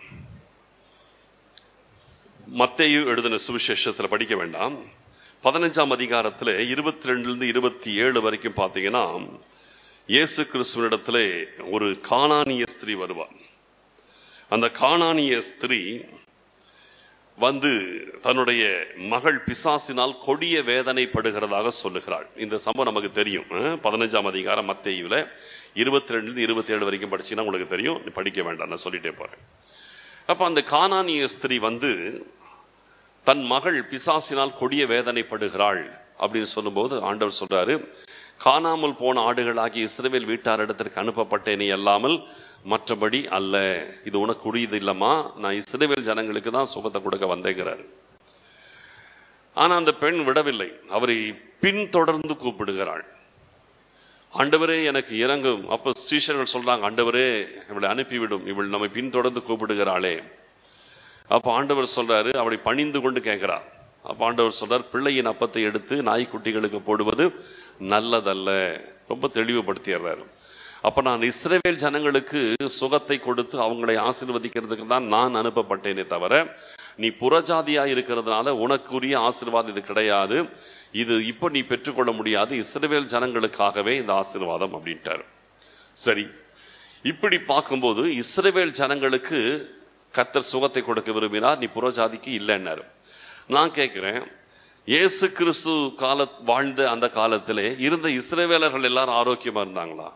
மத்தேயு எழுதின சுவிசேஷத்துல படிக்க வேண்டாம் பதினஞ்சாம் அதிகாரத்துல இருபத்தி ரெண்டுல இருந்து இருபத்தி ஏழு வரைக்கும் பாத்தீங்கன்னா இயேசு கிறிஸ்துவனிடத்துல ஒரு காணானிய ஸ்திரீ வருவார் அந்த காணானிய ஸ்திரீ வந்து தன்னுடைய மகள் பிசாசினால் கொடிய வேதனைப்படுகிறதாக சொல்லுகிறாள் இந்த சம்பவம் நமக்கு தெரியும் அஹ், பதினஞ்சாம் அதிகாரம் மத்தேயுல இருபத்தி ரெண்டுல இருபத்தி ஏழு வரைக்கும் படிச்சீங்கன்னா உங்களுக்கு தெரியும் நீ படிக்க வேண்டாம் நான் சொல்லிட்டே போறேன் அப்ப அந்த காணானிய ஸ்திரீ வந்து தன் மகள் பிசாசினால் கொடிய வேதனைப்படுகிறாள் அப்படின்னு சொல்லும்போது ஆண்டவர் சொல்றாரு காணாமல் போன ஆடுகளாகி இஸ்ரவேல் வீட்டாரிடத்திற்கு அனுப்பப்பட்டேனே அல்லாமல் மற்றபடி அல்ல இது உனக்கு உரியது இல்லம்மா நான் இஸ்ரவேல் ஜனங்களுக்கு தான் சுகத்தை கொடுக்க வந்தேங்கிறாரு ஆனா அந்த பெண் விடவில்லை அவரை பின்தொடர்ந்து கூப்பிடுகிறாள் ஆண்டவரே எனக்கு இறங்கும் அப்ப சீஷர்கள் சொல்றாங்க ஆண்டவரே இவளை அனுப்பிவிடும் இவள் நம்மை பின்தொடர்ந்து கூப்பிடுகிறாளே அப்ப ஆண்டவர் சொல்றாரு அவளை பணிந்து கொண்டு கேட்கிறார் அப்ப ஆண்டவர் சொல்றார் பிள்ளையின் அப்பத்தை எடுத்து நாய்க்குட்டிகளுக்கு போடுவது நல்லதல்ல ரொம்ப தெளிவுபடுத்திடுறாரு அப்ப நான் இஸ்ரவேல் ஜனங்களுக்கு சுகத்தை கொடுத்து அவங்களை ஆசீர்வதிக்கிறதுக்கு தான் நான் அனுப்பப்பட்டேனே தவிர நீ புறஜாதியா இருக்கிறதுனால உனக்குரிய ஆசீர்வாதம் இது கிடையாது இது இப்போ நீ பெற்றுக்கொள்ள முடியாது இஸ்ரவேல் ஜனங்களுக்காகவே இந்த ஆசீர்வாதம் அப்படின்ட்டாரு சரி இப்படி பார்க்கும்போது இஸ்ரவேல் ஜனங்களுக்கு கத்தர் சுகத்தை கொடுக்க விரும்பினார் நீ புறஜாதிக்கு இல்லைன்னாரு நான் கேட்கிறேன் இயேசு கிறிஸ்து கால வாழ்ந்த அந்த காலத்திலே இருந்த இஸ்ரவேலர்கள் எல்லாரும் ஆரோக்கியமா இருந்தாங்களா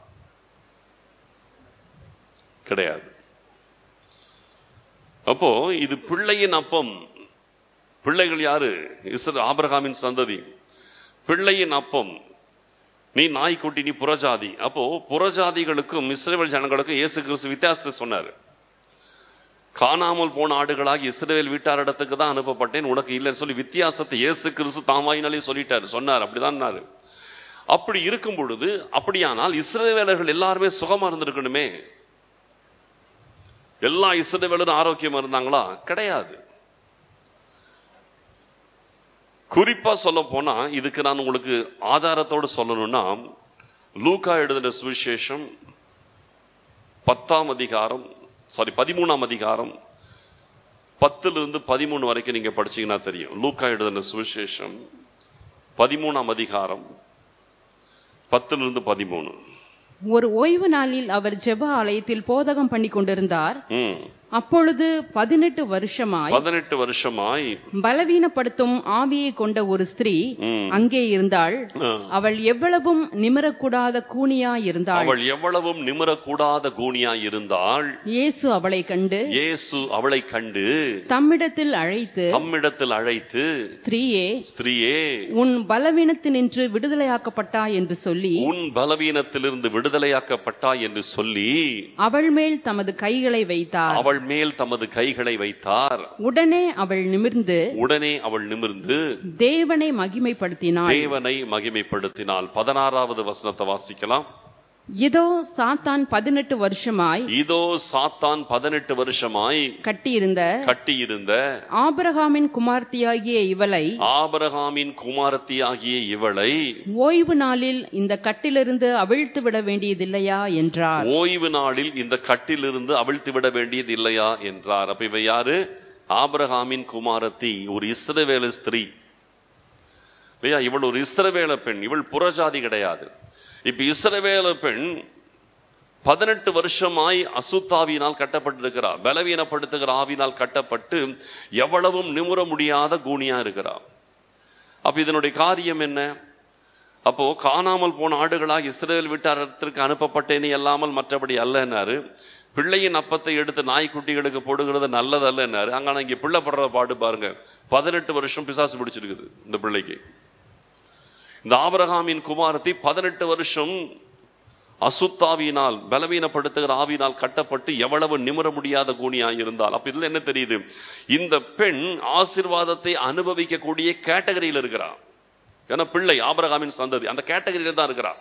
கிடையாது அப்போ இது பிள்ளையின் அப்பம் பிள்ளைகள் யாரு இஸ்ர ஆபிரகாமின் சந்ததி பிள்ளையின் அப்பம் நீ நாய்க்குட்டி நீ புறஜாதி அப்போ புறஜாதிகளுக்கும் இஸ்ரேல் ஜனங்களுக்கும் இயேசு கிறிஸ்து வித்தியாசத்தை சொன்னாரு காணாமல் போன ஆடுகளாகி இஸ்ரேல் வீட்டாரிடத்துக்கு தான் அனுப்பப்பட்டேன் உனக்கு இல்லைன்னு சொல்லி வித்தியாசத்தை இயேசு கிறிஸ்து தாமாயினாலே சொல்லிட்டாரு சொன்னார் அப்படிதான் அப்படி இருக்கும் பொழுது அப்படியானால் இஸ்ரேலர்கள் எல்லாருமே சுகமா இருந்திருக்கணுமே எல்லா இஸ்ரவேலரும் ஆரோக்கியமா இருந்தாங்களா கிடையாது குறிப்பா சொல்ல போனா இதுக்கு நான் உங்களுக்கு ஆதாரத்தோடு சொல்லணும்னா லூக்கா எழுதின சுவிசேஷம் பத்தாம் அதிகாரம் சாரி பதிமூணாம் அதிகாரம் பத்துல இருந்து பதிமூணு வரைக்கும் நீங்க படிச்சீங்கன்னா தெரியும் லூக்கா எழுதின சுவிசேஷம் பதிமூணாம் அதிகாரம் பத்துல இருந்து பதிமூணு ஒரு ஓய்வு நாளில் அவர் ஜெப ஆலயத்தில் போதகம் பண்ணி கொண்டிருந்தார் ம் அப்பொழுது பதினெட்டு வருஷமாய் பதினெட்டு வருஷமாய் பலவீனப்படுத்தும் ஆவியை கொண்ட ஒரு ஸ்திரீ ம், அங்கே இருந்தாள் ஆ, அவள் எவ்வளவும் நிமிரக்கூடாத கூனியாய் இருந்தாள் அவள் எவ்வளவும் நிமிரக்கூடாத கூனியாய் இருந்தாள் இயேசு அவளை கண்டு இயேசு அவளை கண்டு தம்மிடத்தில் அழைத்து தம்மிடத்தில் அழைத்து ஸ்திரீயே ஸ்திரீயே உன் பலவீனத்தினின்று விடுதலையாக்கப்பட்டாய் என்று சொல்லி உன் பலவீனத்திலிருந்து விடுதலையாக்கப்பட்டாய் என்று சொல்லி அவள் மேல் தமது கைகளை வைத்தார் அவள் மேல் தமது கைகளை வைத்தார் உடனே அவள் நிமிர்ந்து உடனே அவள் நிமிர்ந்து தேவனை மகிமைப்படுத்தினாள் தேவனை மகிமைப்படுத்தினாள் பதினாறாவது வசனத்தை வாசிக்கலாம் இதோ சாத்தான் பதினெட்டு வருஷமாய் இதோ சாத்தான் பதினெட்டு வருஷமாய் கட்டியிருந்த கட்டியிருந்த ஆபிரகாமின் குமார்த்தியாகிய இவளை ஆபரகாமின் குமாரத்தியாகிய இவளை ஓய்வு நாளில் இந்த கட்டிலிருந்து அவிழ்த்து விட வேண்டியதில்லையா என்றார் ஓய்வு நாளில் இந்த கட்டிலிருந்து அவிழ்த்து விட வேண்டியது இல்லையா என்றார் அப்ப இவ யாரு ஆபிரகாமின் குமாரத்தி ஒரு இஸ்ரவேல ஸ்திரீ இல்லையா இவள் ஒரு இஸ்ரவேல பெண் இவள் புறஜாதி கிடையாது இப்ப இஸ்ரவேல பெண் பதினெட்டு வருஷமாய் அசுத்தாவினால் கட்டப்பட்டிருக்கிறார் பலவீனப்படுத்துகிற ஆவினால் கட்டப்பட்டு எவ்வளவும் நிமுற முடியாத கூனியா இருக்கிறார் அப்ப இதனுடைய காரியம் என்ன அப்போ காணாமல் போன ஆடுகளாக இஸ்ரேல் வீட்டாரத்திற்கு அனுப்பப்பட்டேனே அல்லாமல் மற்றபடி அல்லன்னாரு பிள்ளையின் அப்பத்தை எடுத்து நாய்க்குட்டிகளுக்கு போடுகிறது நல்லதல்லன்னாரு அங்க இங்க பிள்ளை படுற பாடு பாருங்க பதினெட்டு வருஷம் பிசாசு பிடிச்சிருக்குது இந்த பிள்ளைக்கு இந்த ஆபிரகாமின் குமாரத்தி பதினெட்டு வருஷம் அசுத்தாவியினால் பலவீனப்படுத்துகிற ஆவியினால் கட்டப்பட்டு எவ்வளவு நிமிர முடியாத கூனியாய் இருந்தால் அப்ப இதுல என்ன தெரியுது இந்த பெண் ஆசிர்வாதத்தை அனுபவிக்கக்கூடிய கேட்டகரியில் இருக்கிறார் ஏன்னா பிள்ளை ஆபிரகாமின் சந்ததி அந்த கேட்டகரியில தான் இருக்கிறார்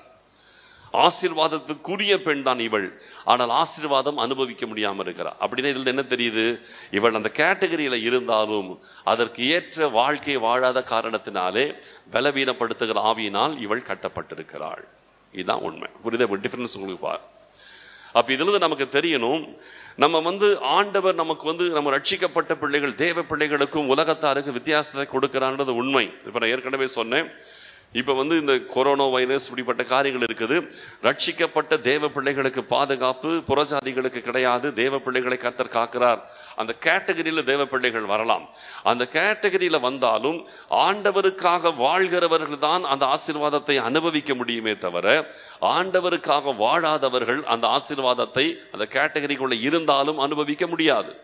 ஆசீர்வாதத்துக்குரிய பெண் தான் இவள் ஆனால் ஆசீர்வாதம் அனுபவிக்க முடியாம இருக்கிறார் அப்படின்னா இதுல என்ன தெரியுது இவள் அந்த கேட்டகரியில இருந்தாலும் அதற்கு ஏற்ற வாழ்க்கை வாழாத காரணத்தினாலே பலவீனப்படுத்துகிற ஆவியினால் இவள் கட்டப்பட்டிருக்கிறாள் இதுதான் உண்மை புரியுதா டிஃபரன்ஸ் உங்களுக்கு பார் அப்ப இதுல இருந்து நமக்கு தெரியணும் நம்ம வந்து ஆண்டவர் நமக்கு வந்து நம்ம ரட்சிக்கப்பட்ட பிள்ளைகள் தேவ பிள்ளைகளுக்கும் உலகத்தாருக்கு வித்தியாசத்தை கொடுக்கிறான்றது உண்மை இப்ப நான் ஏற்கனவே சொன்னேன் இப்ப வந்து இந்த கொரோனா வைரஸ் இப்படிப்பட்ட காரியங்கள் இருக்குது ரட்சிக்கப்பட்ட தேவ பிள்ளைகளுக்கு பாதுகாப்பு புறஜாதிகளுக்கு கிடையாது தேவ பிள்ளைகளை கர்த்தர் காக்கிறார் அந்த கேட்டகரியில தேவ பிள்ளைகள் வரலாம் அந்த கேட்டகரியில வந்தாலும் ஆண்டவருக்காக வாழ்கிறவர்கள் தான் அந்த ஆசீர்வாதத்தை அனுபவிக்க முடியுமே தவிர ஆண்டவருக்காக வாழாதவர்கள் அந்த ஆசீர்வாதத்தை அந்த கேட்டகரிக்குள்ள இருந்தாலும் அனுபவிக்க முடியாது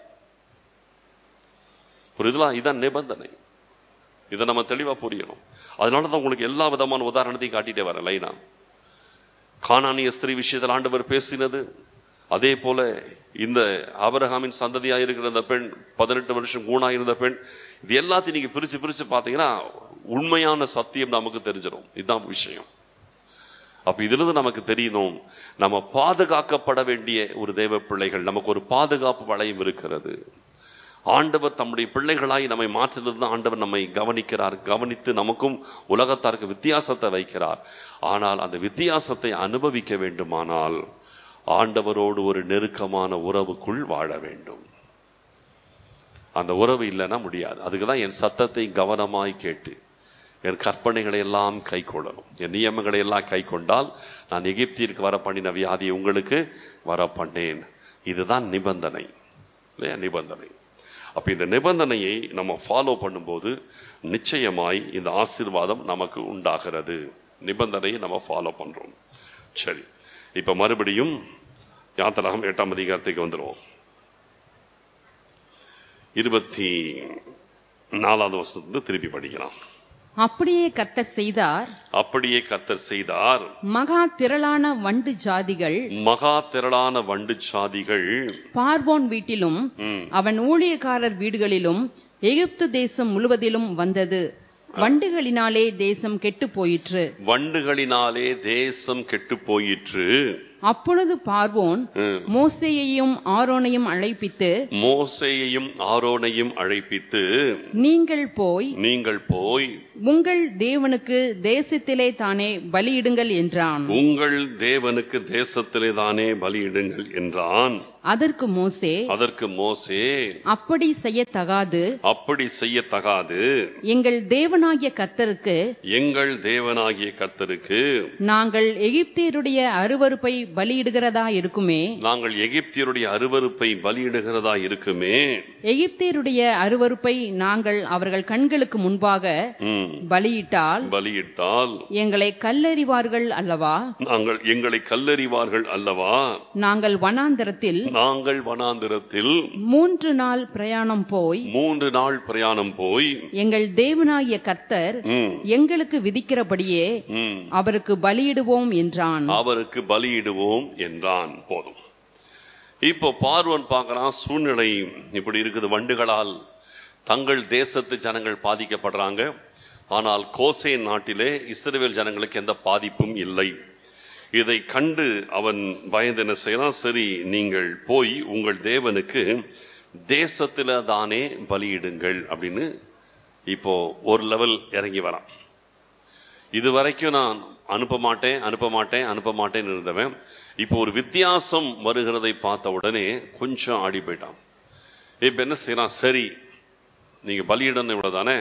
புரியுதுலா இதான் நிபந்தனை இதை நம்ம தெளிவா புரியணும் அதனால தான் உங்களுக்கு எல்லா விதமான உதாரணத்தையும் காட்டிட்டே வரேன் லைனா கானானிய ஸ்திரீ விஷயத்தில் ஆண்டவர் பேசினது அதே போல இந்த ஆபரகாமின் சந்ததியா இருக்கிற அந்த பெண் பதினெட்டு வருஷம் கூணா இருந்த பெண் இது எல்லாத்தையும் நீங்க பிரிச்சு பிரிச்சு பார்த்தீங்கன்னா உண்மையான சத்தியம் நமக்கு தெரிஞ்சிடும் இதுதான் விஷயம் அப்ப இதுல இருந்து நமக்கு தெரியணும் நம்ம பாதுகாக்கப்பட வேண்டிய ஒரு தேவ பிள்ளைகள் நமக்கு ஒரு பாதுகாப்பு வளையம் இருக்கிறது ஆண்டவர் தம்முடைய பிள்ளைகளாய் நம்மை மாற்றிலிருந்து ஆண்டவர் நம்மை கவனிக்கிறார் கவனித்து நமக்கும் உலகத்தாருக்கு வித்தியாசத்தை வைக்கிறார் ஆனால் அந்த வித்தியாசத்தை அனுபவிக்க வேண்டுமானால் ஆண்டவரோடு ஒரு நெருக்கமான உறவுக்குள் வாழ வேண்டும் அந்த உறவு இல்லைன்னா முடியாது அதுக்கு தான் என் சத்தத்தை கவனமாய் கேட்டு என் கற்பனைகளை எல்லாம் கை கொள்ளணும் என் நியமங்களை எல்லாம் கை கொண்டால் நான் எகிப்திற்கு வர பண்ணின வியாதியை உங்களுக்கு வர பண்ணேன் இதுதான் நிபந்தனை இல்லையா நிபந்தனை அப்ப இந்த நிபந்தனையை நம்ம ஃபாலோ பண்ணும்போது நிச்சயமாய் இந்த ஆசீர்வாதம் நமக்கு உண்டாகிறது நிபந்தனையை நம்ம ஃபாலோ பண்றோம் சரி இப்ப மறுபடியும் யாத்திராகம் எட்டாம் அதிகாரத்துக்கு வந்துடுவோம் இருபத்தி நாலாவது வருஷத்துக்கு திருப்பி படிக்கலாம் அப்படியே கர்த்தர் செய்தார் அப்படியே கர்த்தர் செய்தார் மகா திரளான வண்டு ஜாதிகள் மகா திரளான வண்டு சாதிகள் பார்வோன் வீட்டிலும் ம், அவன் ஊழியக்காரர் வீடுகளிலும் எகிப்து தேசம் முழுவதிலும் வந்தது வண்டுகளினாலே தேசம் கெட்டு போயிற்று வண்டுகளினாலே தேசம் கெட்டு போயிற்று அப்பொழுது பார்வோன் ம். மோசேயையும் ஆரோனையும் அழைப்பித்து மோசேயையும் ஆரோனையும் அழைப்பித்து நீங்கள் போய் நீங்கள் போய் உங்கள் தேவனுக்கு தேசத்திலே தானே பலியிடுங்கள் என்றான் உங்கள் தேவனுக்கு தேசத்திலே தானே பலியிடுங்கள் என்றான் அதற்கு மோசே அதற்கு மோசே அப்படி செய்யத்தகாது அப்படி செய்யத்தகாது எங்கள் தேவனாகிய கர்த்தருக்கு எங்கள் தேவனாகிய கர்த்தருக்கு நாங்கள் எகிப்தியருடைய அருவருப்பை பலியிடுகிறதா இருக்குமே நாங்கள் எகிப்தியருடைய அருவருப்பை பலியிடுகிறதா இருக்குமே எகிப்தியருடைய அருவருப்பை நாங்கள் அவர்கள் கண்களுக்கு முன்பாக ம், பலியிட்டால் பலியிட்டால் எங்களை கல்லறிவார்கள் அல்லவா நாங்கள் எங்களை கல்லறிவார்கள் அல்லவா நாங்கள் வனாந்தரத்தில் நாங்கள் வனாந்திரத்தில் மூன்று நாள் பிரயாணம் போய் மூன்று நாள் பிரயாணம் போய் எங்கள் தேவனாகிய கர்த்தர் ம், எங்களுக்கு விதிக்கிறபடியே ம், அவருக்கு பலியிடுவோம் என்றான் அவருக்கு பலியிடுவோம் என்றான் போதும் இப்போ பார்வன் பார்க்கறான் சூழ்நிலை இப்படி இருக்குது வண்டுகளால் தங்கள் தேசத்து ஜனங்கள் பாதிக்கப்படுறாங்க ஆனால் கோசே நாட்டிலே இஸ்ரவேல் ஜனங்களுக்கு எந்த பாதிப்பும் இல்லை இதை கண்டு அவன் பயந்து என்ன செய்யறான் சரி நீங்கள் போய் உங்கள் தேவனுக்கு தேசத்துல தானே பலியிடுங்கள் அப்படின்னு இப்போ ஒரு லெவல் இறங்கி வரான் இது வரைக்கும் நான் அனுப்ப மாட்டேன் அனுப்ப மாட்டேன் அனுப்ப மாட்டேன்னு இருந்தவன் இப்போ ஒரு வித்தியாசம் வருகிறதை பார்த்த உடனே கொஞ்சம் ஆடி போயிட்டான் இப்ப என்ன செய்யறான் சரி நீங்க பலியிடணும் இவ்வளவுதானே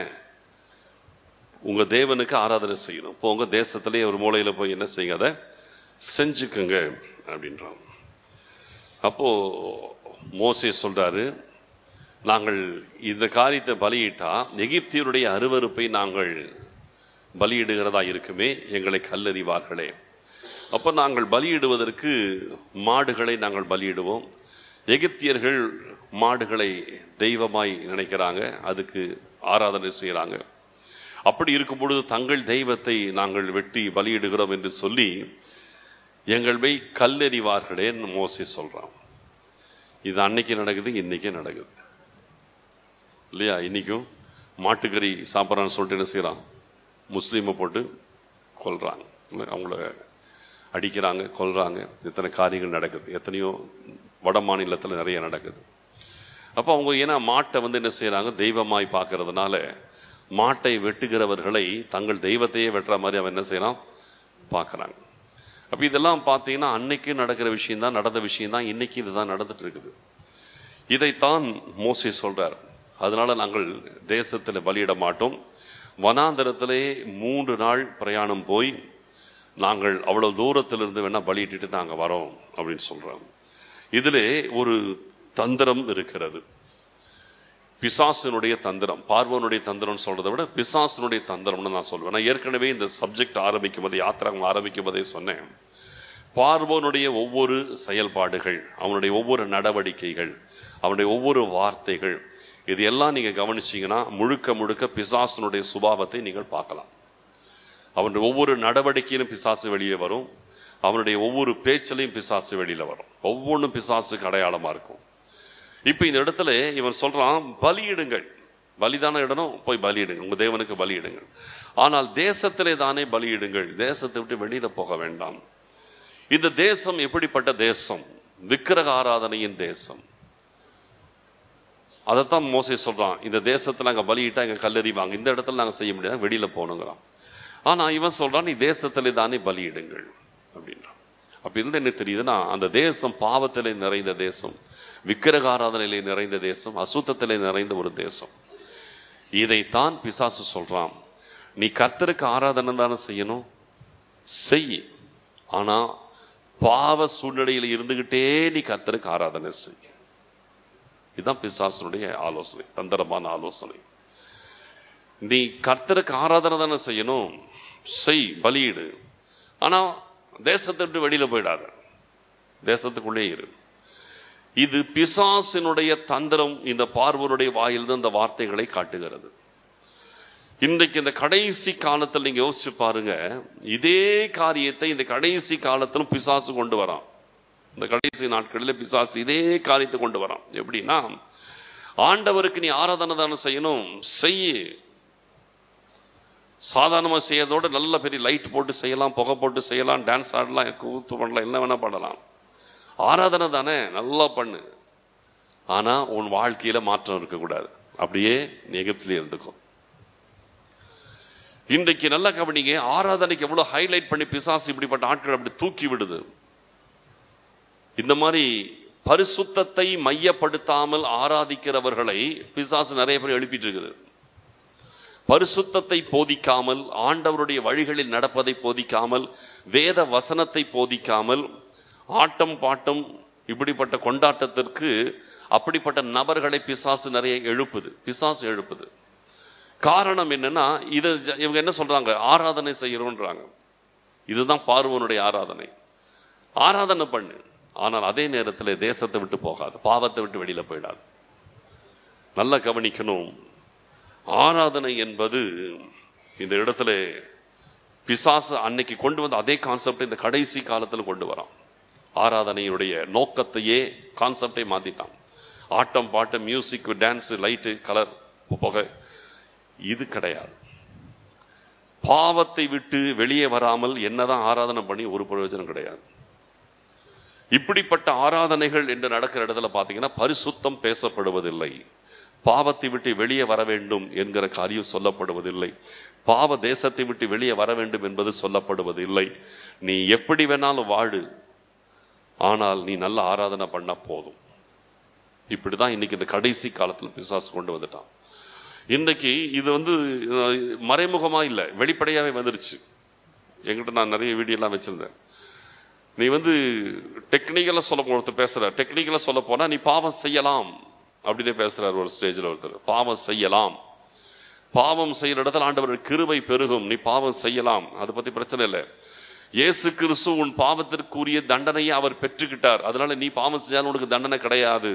உங்க தேவனுக்கு ஆராதனை செய்யணும் இப்போ உங்க தேசத்திலே ஒரு மூலையில போய் என்ன செய்யுங்க அதை செஞ்சுக்குங்க அப்படின்றான் அப்போ மோசே சொல்றாரு நாங்கள் இந்த காரியத்தை பலியிட்டா எகிப்தியருடைய அருவருப்பை நாங்கள் பலியிடுகிறதா இருக்குமே எங்களை கல்லறிவார்களே அப்போ நாங்கள் பலியிடுவதற்கு மாடுகளை நாங்கள் பலியிடுவோம் எகிப்தியர்கள் மாடுகளை தெய்வமாய் நினைக்கிறாங்க அதுக்கு ஆராதனை செய்கிறாங்க அப்படி இருக்கும் பொழுது தங்கள் தெய்வத்தை நாங்கள் வெட்டி பலியிடுகிறோம் என்று சொல்லி எங்கள் மெய் கல்லெறிவார்களேன்னு மோசி சொல்றான் இது அன்னைக்கு நடக்குது இன்னைக்கு நடக்குது இல்லையா இன்னைக்கும் மாட்டுக்கறி சாப்பிட்றான்னு சொல்லிட்டு என்ன செய்யறான் முஸ்லீமை போட்டு கொல்றாங்க அவங்கள அடிக்கிறாங்க கொல்றாங்க எத்தனை காரியங்கள் நடக்குது எத்தனையோ வட மாநிலத்தில் நிறைய நடக்குது அப்போ அவங்க ஏன்னா மாட்டை வந்து என்ன செய்யறாங்க தெய்வமாய் பார்க்கறதுனால மாட்டை வெட்டுகிறவர்களை தங்கள் தெய்வத்தையே வெட்டுற மாதிரி அவன் என்ன செய்யறான் பார்க்கறாங்க அப்ப இதெல்லாம் பார்த்தீங்கன்னா அன்னைக்கு நடக்கிற விஷயம் தான் நடந்த விஷயம் தான் இன்னைக்கு இதுதான் நடந்துட்டு இருக்குது இதைத்தான் மோசே சொல்றார் அதனால நாங்கள் தேசத்தில் பலியிட மாட்டோம் வனாந்தரத்திலே மூன்று நாள் பிரயாணம் போய் நாங்கள் அவ்வளவு தூரத்திலிருந்து வேணா பலியிட்டுட்டு நாங்க வரோம் அப்படின்னு சொல்றோம் இதிலே ஒரு தந்திரம் இருக்கிறது பிசாசனுடைய தந்திரம் பார்வனுடைய தந்திரம் சொல்றதை விட பிசாசனுடைய தந்திரம்னு நான் சொல்லுவேன் நான் ஏற்கனவே இந்த சப்ஜெக்ட் ஆரம்பிக்கும் போது யாத்திரை ஆரம்பிக்கும் போதே சொன்னேன் பார்வோனுடைய ஒவ்வொரு செயல்பாடுகள் அவனுடைய ஒவ்வொரு நடவடிக்கைகள் அவனுடைய ஒவ்வொரு வார்த்தைகள் இது எல்லாம் நீங்க கவனிச்சீங்கன்னா முழுக்க முழுக்க பிசாசனுடைய சுபாவத்தை நீங்கள் பார்க்கலாம் அவனுடைய ஒவ்வொரு நடவடிக்கையிலும் பிசாசு வெளியே வரும் அவனுடைய ஒவ்வொரு பேச்சிலையும் பிசாசு வெளியில வரும் ஒவ்வொன்றும் பிசாசுக்கு அடையாளமா இருக்கும் இப்ப இந்த இடத்துல இவன் சொல்றான் பலியிடுங்கள் பலிதான இடணும் போய் பலியிடுங்க உங்க தேவனுக்கு பலியிடுங்கள் ஆனால் தேசத்திலே தானே பலியிடுங்கள் தேசத்தை விட்டு வெளியில போக வேண்டாம் இந்த தேசம் எப்படிப்பட்ட தேசம் விக்கிரக ஆராதனையின் தேசம் அதைத்தான் மோசை சொல்றான் இந்த தேசத்துல நாங்க பலியிட்டா எங்க கல்லறிவாங்க இந்த இடத்துல நாங்க செய்ய முடியாது வெளியில போகணுங்கிறான் ஆனா இவன் சொல்றான் நீ தேசத்திலே தானே பலியிடுங்கள் அப்படின்றான் அப்ப இதுல என்ன தெரியுதுன்னா அந்த தேசம் பாவத்திலே நிறைந்த தேசம் விக்கிரக ஆராதனையிலே நிறைந்த தேசம் அசுத்தத்திலே நிறைந்த ஒரு தேசம் இதைத்தான் பிசாசு சொல்றான் நீ கர்த்தருக்கு ஆராதனை தானே செய்யணும் செய் ஆனா பாவ சூழ்நிலையில் இருந்துகிட்டே நீ கர்த்தருக்கு ஆராதனை செய் இதுதான் பிசாசனுடைய ஆலோசனை தந்திரமான ஆலோசனை நீ கர்த்தருக்கு ஆராதனை தானே செய்யணும் செய் பலியிடு ஆனா தேசத்தை விட்டு வெளியில போயிடாத தேசத்துக்குள்ளே இரு இது பிசாசினுடைய தந்திரம் இந்த பார்வனுடைய வாயிலிருந்து அந்த வார்த்தைகளை காட்டுகிறது இன்றைக்கு இந்த கடைசி காலத்தில் நீங்க யோசிச்சு பாருங்க இதே காரியத்தை இந்த கடைசி காலத்திலும் பிசாசு கொண்டு வரான் இந்த கடைசி நாட்களில் பிசாசு இதே காரியத்தை கொண்டு வரான் எப்படின்னா ஆண்டவருக்கு நீ ஆராதனை தானே செய்யணும் செய்ய சாதாரணமாக செய்யறதோட நல்ல பெரிய லைட் போட்டு செய்யலாம் புகை போட்டு செய்யலாம் டான்ஸ் ஆடலாம் கூத்து பண்ணலாம் என்ன வேணா பண்ணலாம் ஆராதனை தானே நல்லா பண்ணு ஆனா உன் வாழ்க்கையில மாற்றம் இருக்கக்கூடாது அப்படியே நீ எகிப்திலே இருந்துக்கும் இன்றைக்கு நல்லா கவனிங்க ஆராதனைக்கு எவ்வளவு ஹைலைட் பண்ணி பிசாசு இப்படிப்பட்ட ஆட்கள் அப்படி தூக்கி விடுது இந்த மாதிரி பரிசுத்தத்தை மையப்படுத்தாமல் ஆராதிக்கிறவர்களை பிசாசு நிறைய பேர் எழுப்பிட்டு இருக்குது பரிசுத்தத்தை போதிக்காமல் ஆண்டவருடைய வழிகளில் நடப்பதை போதிக்காமல் வேத வசனத்தை போதிக்காமல் ஆட்டம் பாட்டம் இப்படிப்பட்ட கொண்டாட்டத்திற்கு அப்படிப்பட்ட நபர்களை பிசாசு நிறைய எழுப்புது பிசாசு எழுப்புது காரணம் என்னன்னா இதை ஜ- இவங்க என்ன சொல்றாங்க ஆராதனை செய்யறோன்றாங்க இதுதான் பார்வனுடைய ஆராதனை ஆராதனை பண்ணு ஆனால் அதே நேரத்தில் தேசத்தை விட்டு போகாது பாவத்தை விட்டு வெளியில போயிடாது நல்லா கவனிக்கணும் ஆராதனை என்பது இந்த இடத்துல பிசாசு அன்னைக்கு கொண்டு வந்த அதே கான்செப்ட் இந்த கடைசி காலத்துல கொண்டு வரான் ஆராதனையுடைய நோக்கத்தையே கான்செப்டை மாத்திட்டான் ஆட்டம் பாட்டு மியூசிக் டான்ஸ் லைட்டு கலர் புகை இது கிடையாது பாவத்தை விட்டு வெளியே வராமல் என்னதான் ஆராதனை பண்ணி ஒரு பிரயோஜனம் கிடையாது இப்படிப்பட்ட ஆராதனைகள் என்று நடக்கிற இடத்துல பாத்தீங்கன்னா பரிசுத்தம் பேசப்படுவதில்லை பாவத்தை விட்டு வெளியே வர வேண்டும் என்கிற காரியம் சொல்லப்படுவதில்லை பாவ தேசத்தை விட்டு வெளியே வர வேண்டும் என்பது சொல்லப்படுவதில்லை நீ எப்படி வேணாலும் வாழு ஆனால் நீ நல்ல ஆராதனை பண்ணா போதும் இப்படிதான் இன்னைக்கு இந்த கடைசி காலத்துல பிசாசு கொண்டு வந்துட்டான் இன்னைக்கு இது வந்து அஹ், மறைமுகமா இல்லை வெளிப்படையாவே வந்துருச்சு என்கிட்ட நான் நிறைய வீடியோ எல்லாம் வச்சிருந்தேன் நீ வந்து டெக்னிக்கலா சொல்ல ஒருத்தர் பேசுற டெக்னிக்கலா சொல்ல போனா நீ பாவம் செய்யலாம் அப்படின்னு பேசுறாரு ஒரு ஸ்டேஜ்ல ஒருத்தர் பாவம் செய்யலாம் பாவம் செய்யற இடத்துல ஆண்டவர் கிருபை பெருகும் நீ பாவம் செய்யலாம் அதை பத்தி பிரச்சனை இல்லை இயேசு கிறிஸ்து உன் பாவத்திற்குரிய தண்டனையை அவர் பெற்றுக்கிட்டார் அதனால நீ பாவம் செஞ்சாலும் உனக்கு தண்டனை கிடையாது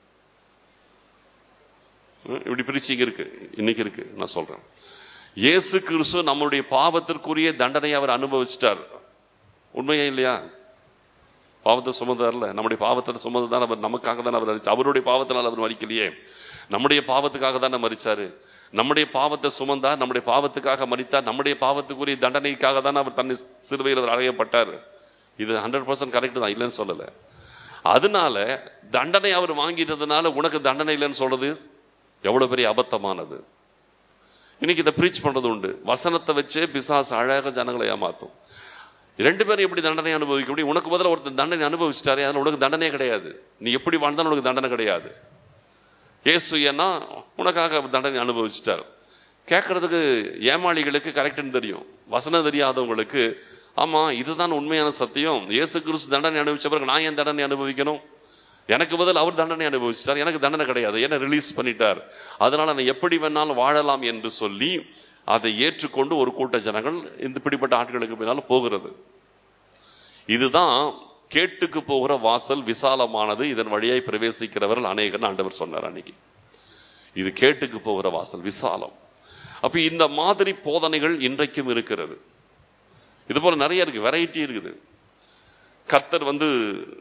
ஹம், இப்படி பிரிச்சு இங்க இருக்கு இன்னைக்கு இருக்கு நான் சொல்றேன் இயேசு கிறிஸ்து நம்மளுடைய பாவத்திற்குரிய தண்டனையை அவர் அனுபவிச்சிட்டார் உண்மையா இல்லையா பாவத்தை சுமந்தார்ல நம்முடைய பாவத்தை சுமந்து தான் அவர் நமக்காக தான் அவர் மரிச்சார் அவருடைய பாவத்தினால் அவர் மறிக்கலையே நம்முடைய பாவத்துக்காக தான் மறிச்சாரு நம்முடைய பாவத்தை சுமந்தார் நம்முடைய பாவத்துக்காக மறித்தார் நம்முடைய பாவத்துக்குரிய தண்டனைக்காக தான் அவர் தன்னை சிறுவையில் அவர் அறையப்பட்டார் இது ஹண்ட்ரட் பர்சன்ட் கரெக்ட் தான் இல்லைன்னு சொல்லல அதனால தண்டனை அவர் வாங்கிட்டதுனால உனக்கு தண்டனை இல்லைன்னு சொல்றது எவ்வளவு பெரிய அபத்தமானது இன்னைக்கு இதை ப்ரீச் பண்றது உண்டு வசனத்தை வச்சே பிசாசு அழகாக ஜனங்களை ஏமாத்தும் ரெண்டு பேரும் எப்படி தண்டனை அனுபவிக்க முடியும் உனக்கு பதிலா ஒருத்தன் தண்டனை அனுபவிச்சிட்டாரே அதனால உனக்கு தண்டனையே கிடையாது நீ எப்படி வாழ்ந்தாலும் உனக்கு தண்டனை கிடையாது இயேசு ஏன்னா உனக்காக தண்டனை அனுபவிச்சிட்டார் கேட்கறதுக்கு ஏமாளிகளுக்கு கரெக்ட்னு தெரியும் வசனம் தெரியாதவங்களுக்கு ஆமா இதுதான் உண்மையான சத்தியம் இயேசு கிறிஸ்து தண்டனை அனுபவிச்ச பிறகு நான் ஏன் தண்டனை அனுபவிக்கணும் எனக்கு பதில் அவர் தண்டனை அனுபவிச்சிட்டார் எனக்கு தண்டனை கிடையாது ஏன்னா ரிலீஸ் பண்ணிட்டார் அதனால நான் எப்படி வேணாலும் வாழலாம் என்று சொல்லி அதை ஏற்றுக்கொண்டு ஒரு கூட்ட ஜனங்கள் இந்த இப்படிப்பட்ட ஆட்களுக்கு பின்னால் போகிறது இதுதான் கேட்டுக்கு போகிற வாசல் விசாலமானது இதன் வழியாய் பிரவேசிக்கிறவர்கள் அநேகர் ஆண்டவர் சொன்னார் அன்னைக்கு இது கேட்டுக்கு போகிற வாசல் விசாலம் அப்ப இந்த மாதிரி போதனைகள் இன்றைக்கும் இருக்கிறது இது போல நிறைய இருக்கு வெரைட்டி இருக்குது கர்த்தர் வந்து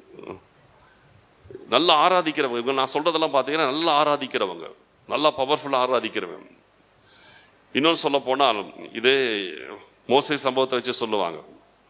நல்லா ஆராதிக்கிறவங்க இவங்க நான் சொல்றதெல்லாம் பார்த்தீங்கன்னா நல்லா ஆராதிக்கிறவங்க நல்லா பவர்ஃபுல்லா ஆராதிக்கிறவங்க இன்னொன்று சொல்ல போனால் இதே மோசை சம்பவத்தை வச்சு சொல்லுவாங்க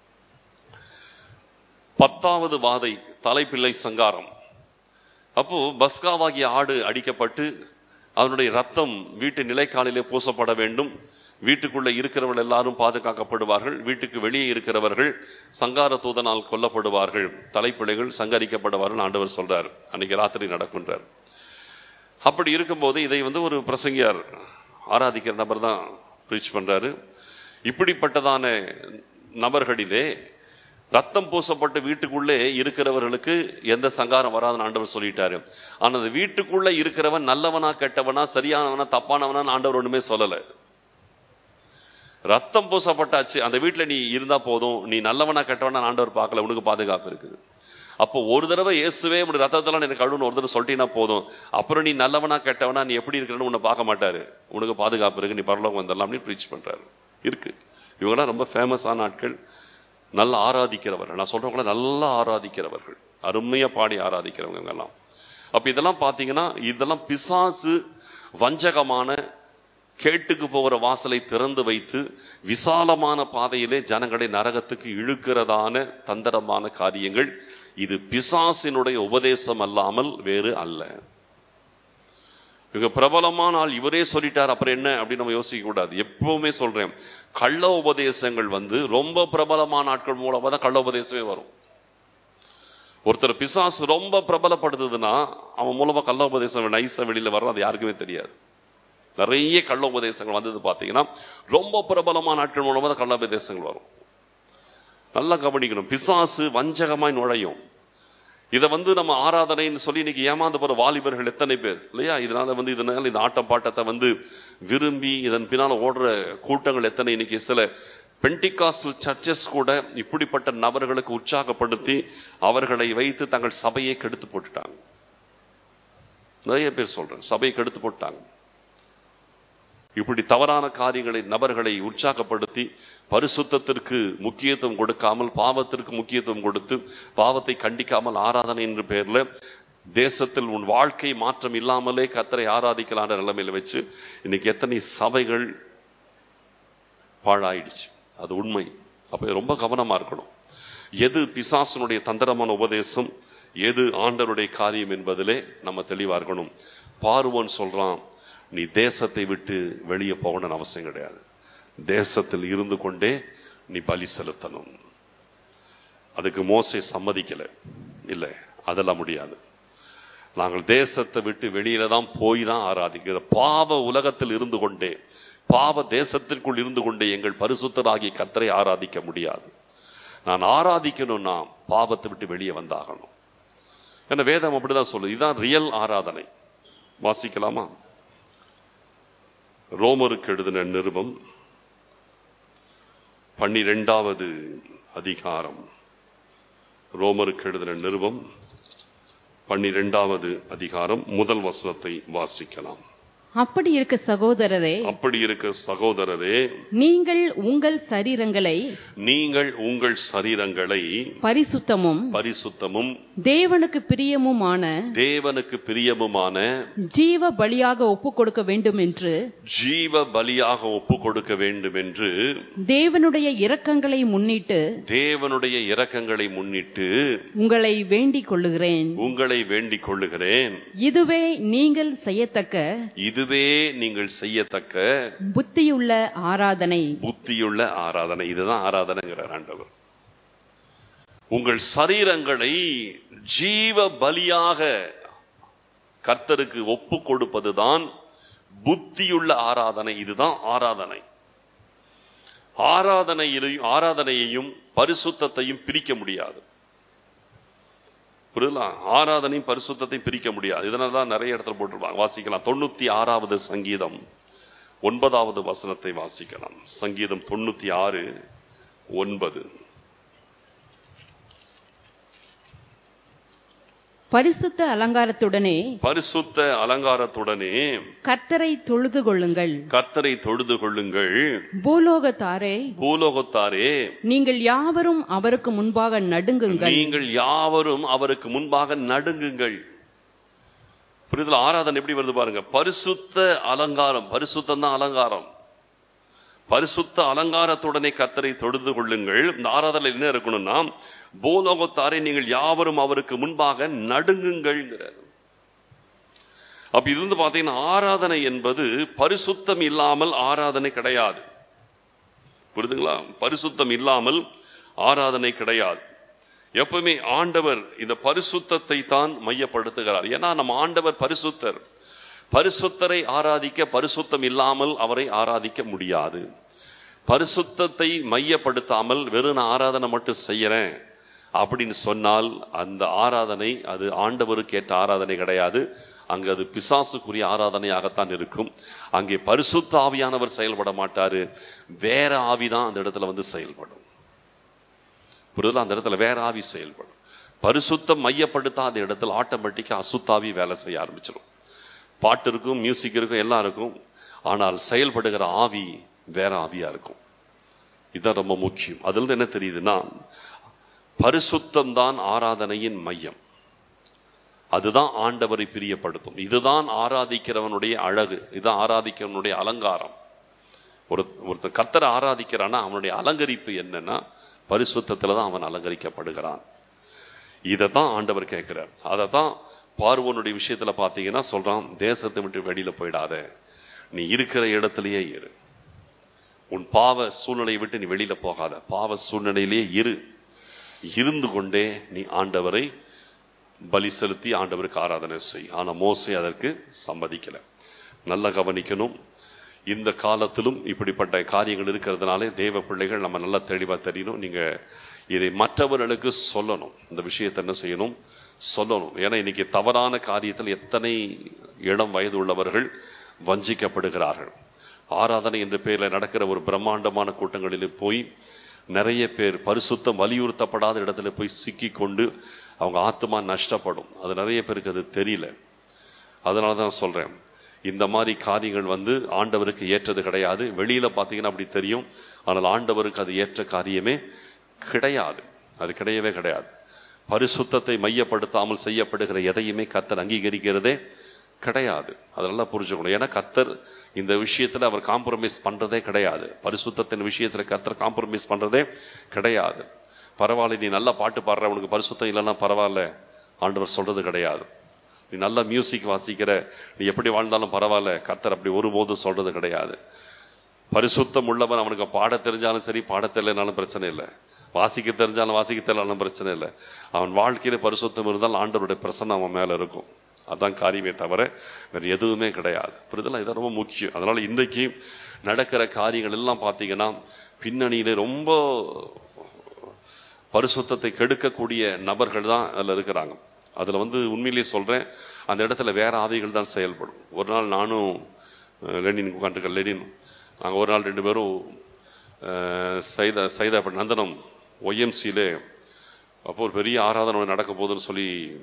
பத்தாவது வாதை தலைப்பிள்ளை சங்காரம் அப்போ பஸ்காவாகிய ஆடு அடிக்கப்பட்டு அதனுடைய ரத்தம் வீட்டு நிலைக்காலிலே பூசப்பட வேண்டும் வீட்டுக்குள்ள இருக்கிறவர்கள் எல்லாரும் பாதுகாக்கப்படுவார்கள் வீட்டுக்கு வெளியே இருக்கிறவர்கள் சங்கார தூதனால் கொல்லப்படுவார்கள் தலைப்பிள்ளைகள் சங்கரிக்கப்படுவார்கள் ஆண்டவர் சொல்றார் அன்னைக்கு ராத்திரி நடக்கின்றார் அப்படி இருக்கும்போது இதை வந்து ஒரு பிரசங்கியார் ஆராதிக்கிற நபர் தான் ப்ரீச் பண்றாரு இப்படிப்பட்டதான நபர்களிலே ரத்தம் பூசப்பட்டு வீட்டுக்குள்ளே இருக்கிறவர்களுக்கு எந்த சங்காரம் வராதுன்னு ஆண்டவர் சொல்லிட்டாரு ஆனா அந்த வீட்டுக்குள்ள இருக்கிறவன் நல்லவனா கெட்டவனா சரியானவனா தப்பானவனா ஆண்டவர் ஒண்ணுமே சொல்லல ரத்தம் பூசப்பட்டாச்சு அந்த வீட்டுல நீ இருந்தா போதும் நீ நல்லவனா கெட்டவனா ஆண்டவர் பார்க்கல உனக்கு பாதுகாப்பு இருக்குது அப்போ ஒரு தடவை இயேசுவே உன் ரத்தத்தெல்லாம் எனக்கு கழுவுன்னு ஒரு தடவை சொல்லிட்டீங்கன்னா போதும் அப்புறம் நீ நல்லவனா கெட்டவனா நீ எப்படி இருக்கிறன்னு உன்னை பார்க்க மாட்டாரு உனக்கு பாதுகாப்பு இருக்கு நீ பரலோகம் வந்துடலாம் அப்படின்னு ப்ரீச் பண்றாரு இருக்கு இவங்கலாம் ரொம்ப ஃபேமஸான ஆட்கள் நல்லா ஆராதிக்கிறவர்கள் நான் சொல்றவங்கள நல்லா ஆராதிக்கிறவர்கள் அருமையா பாடி ஆராதிக்கிறவங்க இவங்கெல்லாம் அப்ப இதெல்லாம் பாத்தீங்கன்னா இதெல்லாம் பிசாசு வஞ்சகமான கேட்டுக்கு போகிற வாசலை திறந்து வைத்து விசாலமான பாதையிலே ஜனங்களை நரகத்துக்கு இழுக்கிறதான தந்திரமான காரியங்கள் இது பிசாசினுடைய உபதேசம் அல்லாமல் வேறு அல்ல இவங்க பிரபலமான ஆள் இவரே சொல்லிட்டார் அப்புறம் என்ன அப்படின்னு நம்ம யோசிக்க கூடாது எப்பவுமே சொல்றேன் கள்ள உபதேசங்கள் வந்து ரொம்ப பிரபலமான ஆட்கள் மூலமா தான் கள்ள உபதேசமே வரும் ஒருத்தர் பிசாசு ரொம்ப பிரபலப்படுத்துதுன்னா அவன் மூலமா கள்ள உபதேசம் நைஸா வெளியில வரும் அது யாருக்குமே தெரியாது நிறைய கள்ள உபதேசங்கள் வந்தது பார்த்தீங்கன்னா ரொம்ப பிரபலமான ஆட்கள் மூலமா தான் கள்ள உபதேசங்கள் வரும் நல்லா கவனிக்கணும் பிசாசு வஞ்சகமாய் நுழையும் இதை வந்து நம்ம ஆராதனைன்னு சொல்லி இன்னைக்கு ஏமாந்து போற வாலிபர்கள் எத்தனை பேர் இல்லையா இதனால வந்து இதனால இந்த ஆட்டம் பாட்டத்தை வந்து விரும்பி இதன் பின்னால ஓடுற கூட்டங்கள் எத்தனை இன்னைக்கு சில பென்டிகாஸ்டல் சர்ச்சஸ் கூட இப்படிப்பட்ட நபர்களுக்கு உற்சாகப்படுத்தி அவர்களை வைத்து தங்கள் சபையை கெடுத்து போட்டுட்டாங்க நிறைய பேர் சொல்றேன் சபையை கெடுத்து போட்டாங்க இப்படி தவறான காரியங்களை நபர்களை உற்சாகப்படுத்தி பரிசுத்தத்திற்கு முக்கியத்துவம் கொடுக்காமல் பாவத்திற்கு முக்கியத்துவம் கொடுத்து பாவத்தை கண்டிக்காமல் ஆராதனை என்ற பெயர்ல தேசத்தில் உன் வாழ்க்கை மாற்றம் இல்லாமலே கத்தரை ஆராதிக்கலான்ற நிலைமையில வச்சு இன்னைக்கு எத்தனை சபைகள் பாழாயிடுச்சு அது உண்மை அப்ப ரொம்ப கவனமா இருக்கணும் எது பிசாசனுடைய தந்திரமான உபதேசம் எது ஆண்டருடைய காரியம் என்பதிலே நம்ம தெளிவா இருக்கணும் பார்வோன் சொல்றான் நீ தேசத்தை விட்டு வெளியே போகணும்னு அவசியம் கிடையாது தேசத்தில் இருந்து கொண்டே நீ பலி செலுத்தணும் அதுக்கு மோசை சம்மதிக்கல இல்லை அதெல்லாம் முடியாது நாங்கள் தேசத்தை விட்டு வெளியில தான் போய் தான் ஆராதிக்கிற பாவ உலகத்தில் இருந்து கொண்டே பாவ தேசத்திற்குள் இருந்து கொண்டே எங்கள் பரிசுத்தராகிய கத்தரை ஆராதிக்க முடியாது நான் ஆராதிக்கணும்னா பாவத்தை விட்டு வெளியே வந்தாகணும் ஏன்னா வேதம் அப்படிதான் சொல்லுது இதுதான் ரியல் ஆராதனை வாசிக்கலாமா ரோமருக்கு எழுதின நிருபம் பன்னிரெண்டாவது அதிகாரம் ரோமருக்கு எழுதின நிருபம் பன்னிரெண்டாவது அதிகாரம் முதல் வசனத்தை வாசிக்கலாம் அப்படி இருக்க சகோதரரே அப்படி இருக்க சகோதரரே நீங்கள் உங்கள் சரீரங்களை நீங்கள் உங்கள் சரீரங்களை பரிசுத்தமும் பரிசுத்தமும் தேவனுக்கு பிரியமுமான தேவனுக்கு பிரியமுமான ஜீவ பலியாக ஒப்புக் கொடுக்க வேண்டும் என்று ஜீவ பலியாக ஒப்பு கொடுக்க வேண்டும் என்று தேவனுடைய இரக்கங்களை முன்னிட்டு தேவனுடைய இரக்கங்களை முன்னிட்டு உங்களை வேண்டிக் கொள்ளுகிறேன் உங்களை வேண்டிக் கொள்ளுகிறேன் இதுவே நீங்கள் செய்யத்தக்க இதுவே நீங்கள் செய்யத்தக்க புத்தியுள்ள ஆராதனை புத்தியுள்ள ஆராதனை இதுதான் ஆராதனைங்கிறார் ஆண்டவர் உங்கள் சரீரங்களை ஜீவ பலியாக கர்த்தருக்கு ஒப்பு கொடுப்பதுதான் புத்தியுள்ள ஆராதனை இதுதான் ஆராதனை ஆராதனையிலையும் ஆராதனையையும் பரிசுத்தத்தையும் பிரிக்க முடியாது புரியுதா ஆராதனையும் பரிசுத்தத்தையும் பிரிக்க முடியாது இதனால தான் நிறைய இடத்துல போட்டிருப்பாங்க வாசிக்கலாம் தொண்ணூத்தி ஆறாவது சங்கீதம் ஒன்பதாவது வசனத்தை வாசிக்கலாம் சங்கீதம் தொண்ணூத்தி ஆறு ஒன்பது பரிசுத்த அலங்காரத்துடனே பரிசுத்த அலங்காரத்துடனே கர்த்தரை தொழுது கொள்ளுங்கள் கர்த்தரை தொழுது கொள்ளுங்கள் பூலோகத்தாரே பூலோகத்தாரே நீங்கள் யாவரும் அவருக்கு முன்பாக நடுங்குங்கள் நீங்கள் யாவரும் அவருக்கு முன்பாக நடுங்குங்கள் புரிதல் ஆராதனை எப்படி வருது பாருங்க பரிசுத்த அலங்காரம் பரிசுத்தம் தான் அலங்காரம் பரிசுத்த அலங்காரத்துடனே கர்த்தரை தொழுது கொள்ளுங்கள் இந்த ஆராதனை என்ன இருக்கணும்னா பூலோகத்தாரை நீங்கள் யாவரும் அவருக்கு முன்பாக நடுங்குங்கள்ங்கிறார் அப்ப இது வந்து பாத்தீங்கன்னா ஆராதனை என்பது பரிசுத்தம் இல்லாமல் ஆராதனை கிடையாது புரியுதுங்களா பரிசுத்தம் இல்லாமல் ஆராதனை கிடையாது எப்பவுமே ஆண்டவர் இந்த பரிசுத்தத்தை தான் மையப்படுத்துகிறார் ஏன்னா நம்ம ஆண்டவர் பரிசுத்தர் பரிசுத்தரை ஆராதிக்க பரிசுத்தம் இல்லாமல் அவரை ஆராதிக்க முடியாது பரிசுத்தத்தை மையப்படுத்தாமல் வெறும் நான் ஆராதனை மட்டும் செய்யறேன் அப்படின்னு சொன்னால் அந்த ஆராதனை அது ஆண்டவருக்கு ஏற்ற ஆராதனை கிடையாது அங்கு அது பிசாசுக்குரிய ஆராதனையாகத்தான் இருக்கும் அங்கே பரிசுத்த ஆவியானவர் செயல்பட மாட்டாரு வேற ஆவிதான் அந்த இடத்துல வந்து செயல்படும் புரியுதா அந்த இடத்துல வேற ஆவி செயல்படும் பரிசுத்தம் மையப்படுத்தாத இடத்துல ஆட்டோமேட்டிக்கா அசுத்தாவி வேலை செய்ய ஆரம்பிச்சிடும் பாட்டு இருக்கும் மியூசிக் இருக்கும் எல்லாம் இருக்கும் ஆனால் செயல்படுகிற ஆவி வேற ஆவியா இருக்கும் இதுதான் ரொம்ப முக்கியம் அதுல இருந்து என்ன தெரியுதுன்னா பரிசுத்தம் தான் ஆராதனையின் மையம் அதுதான் ஆண்டவரை பிரியப்படுத்தும் இதுதான் ஆராதிக்கிறவனுடைய அழகு இதுதான் ஆராதிக்கிறவனுடைய அலங்காரம் ஒரு ஒருத்தன் கர்த்தரை ஆராதிக்கிறான்னா அவனுடைய அலங்கரிப்பு என்னன்னா பரிசுத்தத்துல தான் அவன் அலங்கரிக்கப்படுகிறான் இதைத்தான் ஆண்டவர் கேட்கிறார் அதை தான் பார்வோனுடைய விஷயத்துல பாத்தீங்கன்னா சொல்றான் தேசத்தை விட்டு வெளியில போயிடாத நீ இருக்கிற இடத்திலேயே இரு உன் பாவ சூழ்நிலையை விட்டு நீ வெளியில போகாத பாவ சூழ்நிலையிலேயே இரு இருந்து கொண்டே நீ ஆண்டவரை பலி செலுத்தி ஆண்டவருக்கு ஆராதனை செய் ஆனா மோசை அதற்கு சம்மதிக்கல நல்லா கவனிக்கணும் இந்த காலத்திலும் இப்படிப்பட்ட காரியங்கள் இருக்கிறதுனாலே தேவ பிள்ளைகள் நம்ம நல்லா தெளிவா தெரியணும் நீங்க இதை மற்றவர்களுக்கு சொல்லணும் இந்த விஷயத்தை என்ன செய்யணும் சொல்லணும் ஏன்னா இன்னைக்கு தவறான காரியத்தில் எத்தனை இளம் வயது உள்ளவர்கள் வஞ்சிக்கப்படுகிறார்கள் ஆராதனை என்ற பெயரில் நடக்கிற ஒரு பிரம்மாண்டமான கூட்டங்களில் போய் நிறைய பேர் பரிசுத்தம் வலியுறுத்தப்படாத இடத்துல போய் சிக்கி கொண்டு அவங்க ஆத்மா நஷ்டப்படும் அது நிறைய பேருக்கு அது தெரியல அதனால தான் சொல்றேன் இந்த மாதிரி காரியங்கள் வந்து ஆண்டவருக்கு ஏற்றது கிடையாது வெளியில பார்த்தீங்கன்னா அப்படி தெரியும் ஆனால் ஆண்டவருக்கு அது ஏற்ற காரியமே கிடையாது அது கிடையவே கிடையாது பரிசுத்தத்தை மையப்படுத்தாமல் செய்யப்படுகிற எதையுமே கத்தர் அங்கீகரிக்கிறதே கிடையாது அதெல்லாம் புரிஞ்சுக்கணும் ஏன்னா கத்தர் இந்த விஷயத்துல அவர் காம்ப்ரமைஸ் பண்றதே கிடையாது பரிசுத்தத்தின் விஷயத்துல கத்தர் காம்ப்ரமைஸ் பண்றதே கிடையாது பரவாயில்ல நீ நல்லா பாட்டு பாடுற உனக்கு பரிசுத்தம் இல்லைன்னா பரவாயில்ல ஆண்டவர் சொல்றது கிடையாது நீ நல்ல மியூசிக் வாசிக்கிற நீ எப்படி வாழ்ந்தாலும் பரவாயில்ல கத்தர் அப்படி ஒருபோதும் சொல்றது கிடையாது பரிசுத்தம் உள்ளவன் அவனுக்கு பாட தெரிஞ்சாலும் சரி பாட தெரியலனாலும் பிரச்சனை இல்லை வாசிக்க தெரிஞ்சாலும் வாசிக்க தெரியலனாலும் பிரச்சனை இல்லை அவன் வாழ்க்கையில பரிசுத்தம் இருந்தால் ஆண்டவருடைய பிரசன்னம் அவன் மேல இருக்கும் அதான் காரியமே தவிர வேற எதுவுமே கிடையாது புரிதலா இது ரொம்ப முக்கியம் அதனால இன்றைக்கு நடக்கிற காரியங்கள் எல்லாம் பார்த்தீங்கன்னா பின்னணியில ரொம்ப பரிசுத்தத்தை கெடுக்கக்கூடிய நபர்கள் தான் அதில் இருக்கிறாங்க அதில் வந்து உண்மையிலேயே சொல்கிறேன் அந்த இடத்துல வேற ஆவிகள் தான் செயல்படும் ஒரு நாள் நானும் அஹ், லெனின் உட்காந்துருக்க லெனின் நாங்கள் ஒரு நாள் ரெண்டு பேரும் அஹ், சைதா சைதா நந்தனம் ஒய்எம்சியில அப்போ ஒரு பெரிய ஆராதனை நடக்க போகுதுன்னு சொல்லி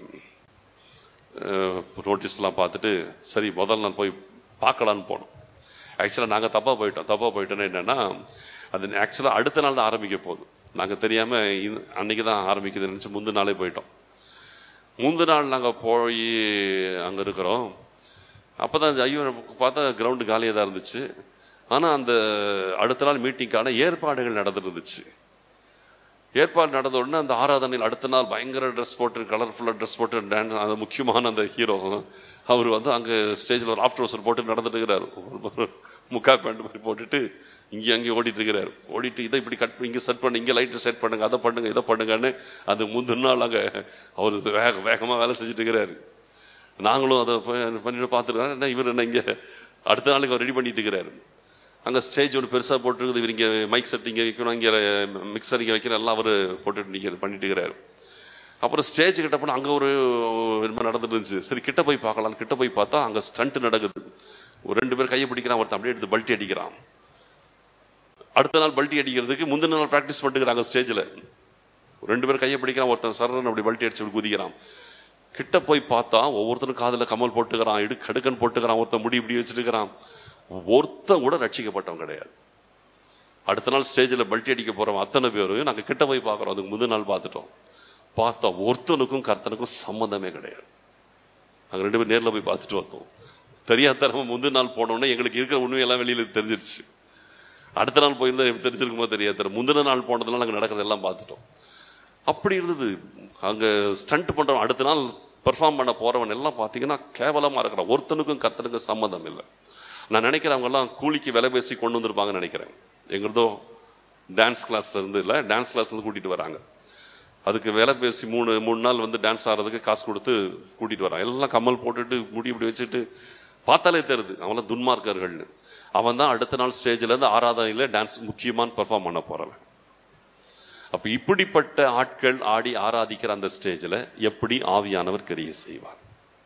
நோட்டீஸ்லாம் பார்த்துட்டு சரி முதல் நாள் போய் பார்க்கலான்னு போனோம் ஆக்சுவலாக நாங்கள் தப்பாக போயிட்டோம் தப்பாக போயிட்டோன்னா என்னன்னா அது ஆக்சுவலாக அடுத்த நாள் தான் ஆரம்பிக்க போகுது நாங்கள் தெரியாமல் அன்னைக்கு தான் ஆரம்பிக்குதுன்னு நினச்சி முந்தின நாளே போயிட்டோம் முந்தின நாள் நாங்கள் போய் அங்கே இருக்கிறோம் அப்போ தான் ஐயோ பார்த்தா கிரவுண்டு காலியாக தான் இருந்துச்சு ஆனால் அந்த அடுத்த நாள் மீட்டிங்கான ஏற்பாடுகள் நடந்துட்டு இருந்துச்சு ஏற்பாடு நடந்த உடனே அந்த ஆராதனையில் அடுத்த நாள் பயங்கர ட்ரெஸ் போட்டு கலர்ஃபுல்லாக ட்ரெஸ் போட்டு டான்ஸ் அந்த முக்கியமான அந்த ஹீரோ அவர் வந்து அங்கே ஸ்டேஜில் ஒரு ஆஃப்டர் ட்ரௌசர் போட்டு நடந்துட்டு இருக்கிறாரு ஒரு முக்கா பேண்ட் மாதிரி போட்டுட்டு இங்கே அங்கே ஓடிட்டு இருக்கிறாரு ஓடிட்டு இதை இப்படி கட் பண்ணி இங்கே செட் பண்ணு இங்கே லைட்டு செட் பண்ணுங்க அதை பண்ணுங்க இதை பண்ணுங்கன்னு அது முந்தின நாள் அங்கே அவர் வேக வேகமாக வேலை செஞ்சுட்டு இருக்கிறாரு நாங்களும் அதை போய் பண்ணிட்டு பார்த்துருக்கோம் என்ன இவர் என்ன இங்கே அடுத்த நாளுக்கு அவர் ரெடி பண்ணிட்டு இருக்கிறாரு அங்கே ஸ்டேஜ் ஒன்று பெருசாக போட்டுருக்குது இவர் இங்கே மைக் செட் இங்கே வைக்கணும் இங்கே மிக்சர் இங்கே வைக்கணும் எல்லாம் அவர் போட்டுட்டு நீங்கள் பண்ணிட்டு இருக்கிறாரு அப்புறம் ஸ்டேஜ் கிட்ட போனால் அங்கே ஒரு என்ன நடந்துட்டு இருந்துச்சு சரி கிட்ட போய் பார்க்கலாம் கிட்ட போய் பார்த்தா அங்கே ஸ்டண்ட் நடக்குது ஒரு ரெண்டு பேர் கையை பிடிக்கிறான் ஒருத்தன் அப்படியே எடுத்து பல்ட்டி அடிக்கிறான் அடுத்த நாள் பல்ட்டி அடிக்கிறதுக்கு முந்தின நாள் ப்ராக்டிஸ் பண்ணிட்டுக்கிறாங்க ஸ்டேஜில் ரெண்டு பேர் கையை பிடிக்கிறான் ஒருத்தன் சரணன் அப்படி பல்ட்டி அடிச்சு அப்படி குதிக்கிறான் கிட்ட போய் பார்த்தா ஒவ்வொருத்தரும் காதுல கமல் போட்டுக்கிறான் இடு கடுக்கன் போட்டுக்கிறான் ஒருத்தன் முடி இப்படி வச்சுட்டுக்கிறான் ஒருத்தன் கூட ரட்சிக்கப்பட்டவன் கிடையாது அடுத்த நாள் ஸ்டேஜில் பல்ட்டி அடிக்க போறோம் அத்தனை பேரும் நாங்க கிட்ட போய் பார்க்குறோம் அதுக்கு முந்தின நாள் பார்த்துட்டோம் பார்த்தா ஒருத்தனுக்கும் கர்த்தனுக்கும் சம்மந்தமே கிடையாது நாங்க ரெண்டு பேரும் நேர்ல போய் பார்த்துட்டு வந்தோம் தெரியாதனமா முந்தின நாள் போனோடனே எங்களுக்கு இருக்கிற உண்மையெல்லாம் வெளியில தெரிஞ்சிருச்சு அடுத்த நாள் போயிருந்தா எப்படி தெரிஞ்சிருக்குமோ தெரியாது முந்தின நாள் போனதுனால நாங்க நடக்கிறதெல்லாம் பார்த்துட்டோம் அப்படி இருந்தது அங்க ஸ்டண்ட் பண்றவன் அடுத்த நாள் பெர்ஃபார்ம் பண்ண போறவன் எல்லாம் பாத்தீங்கன்னா கேவலமா இருக்கிறான் ஒருத்தனுக்கும் கர்த்தனுக்கும் சம்மந்தம் இல்லை நான் நினைக்கிறேன் அவங்க எல்லாம் கூலிக்கு விலை பேசி கொண்டு வந்திருப்பாங்கன்னு நினைக்கிறேன் எங்கிறதோ டான்ஸ் கிளாஸ்ல இருந்து இல்ல டான்ஸ் கிளாஸ்ல இருந்து கூட்டிட்டு வராங்க அதுக்கு விலை பேசி மூணு மூணு நாள் வந்து டான்ஸ் ஆடுறதுக்கு காசு கொடுத்து கூட்டிட்டு வரான் எல்லாம் கம்மல் போட்டுட்டு முடி இப்படி வச்சுட்டு பார்த்தாலே தெரியுது அவன் துன்மார்க்கர்கள்னு அவன் தான் அடுத்த நாள் ஸ்டேஜ்ல இருந்து ஆராதனையில டான்ஸ் முக்கியமான பெர்ஃபார்ம் பண்ண போறவன் அப்ப இப்படிப்பட்ட ஆட்கள் ஆடி ஆராதிக்கிற அந்த ஸ்டேஜ்ல எப்படி ஆவியானவர் கிரியை செய்வார்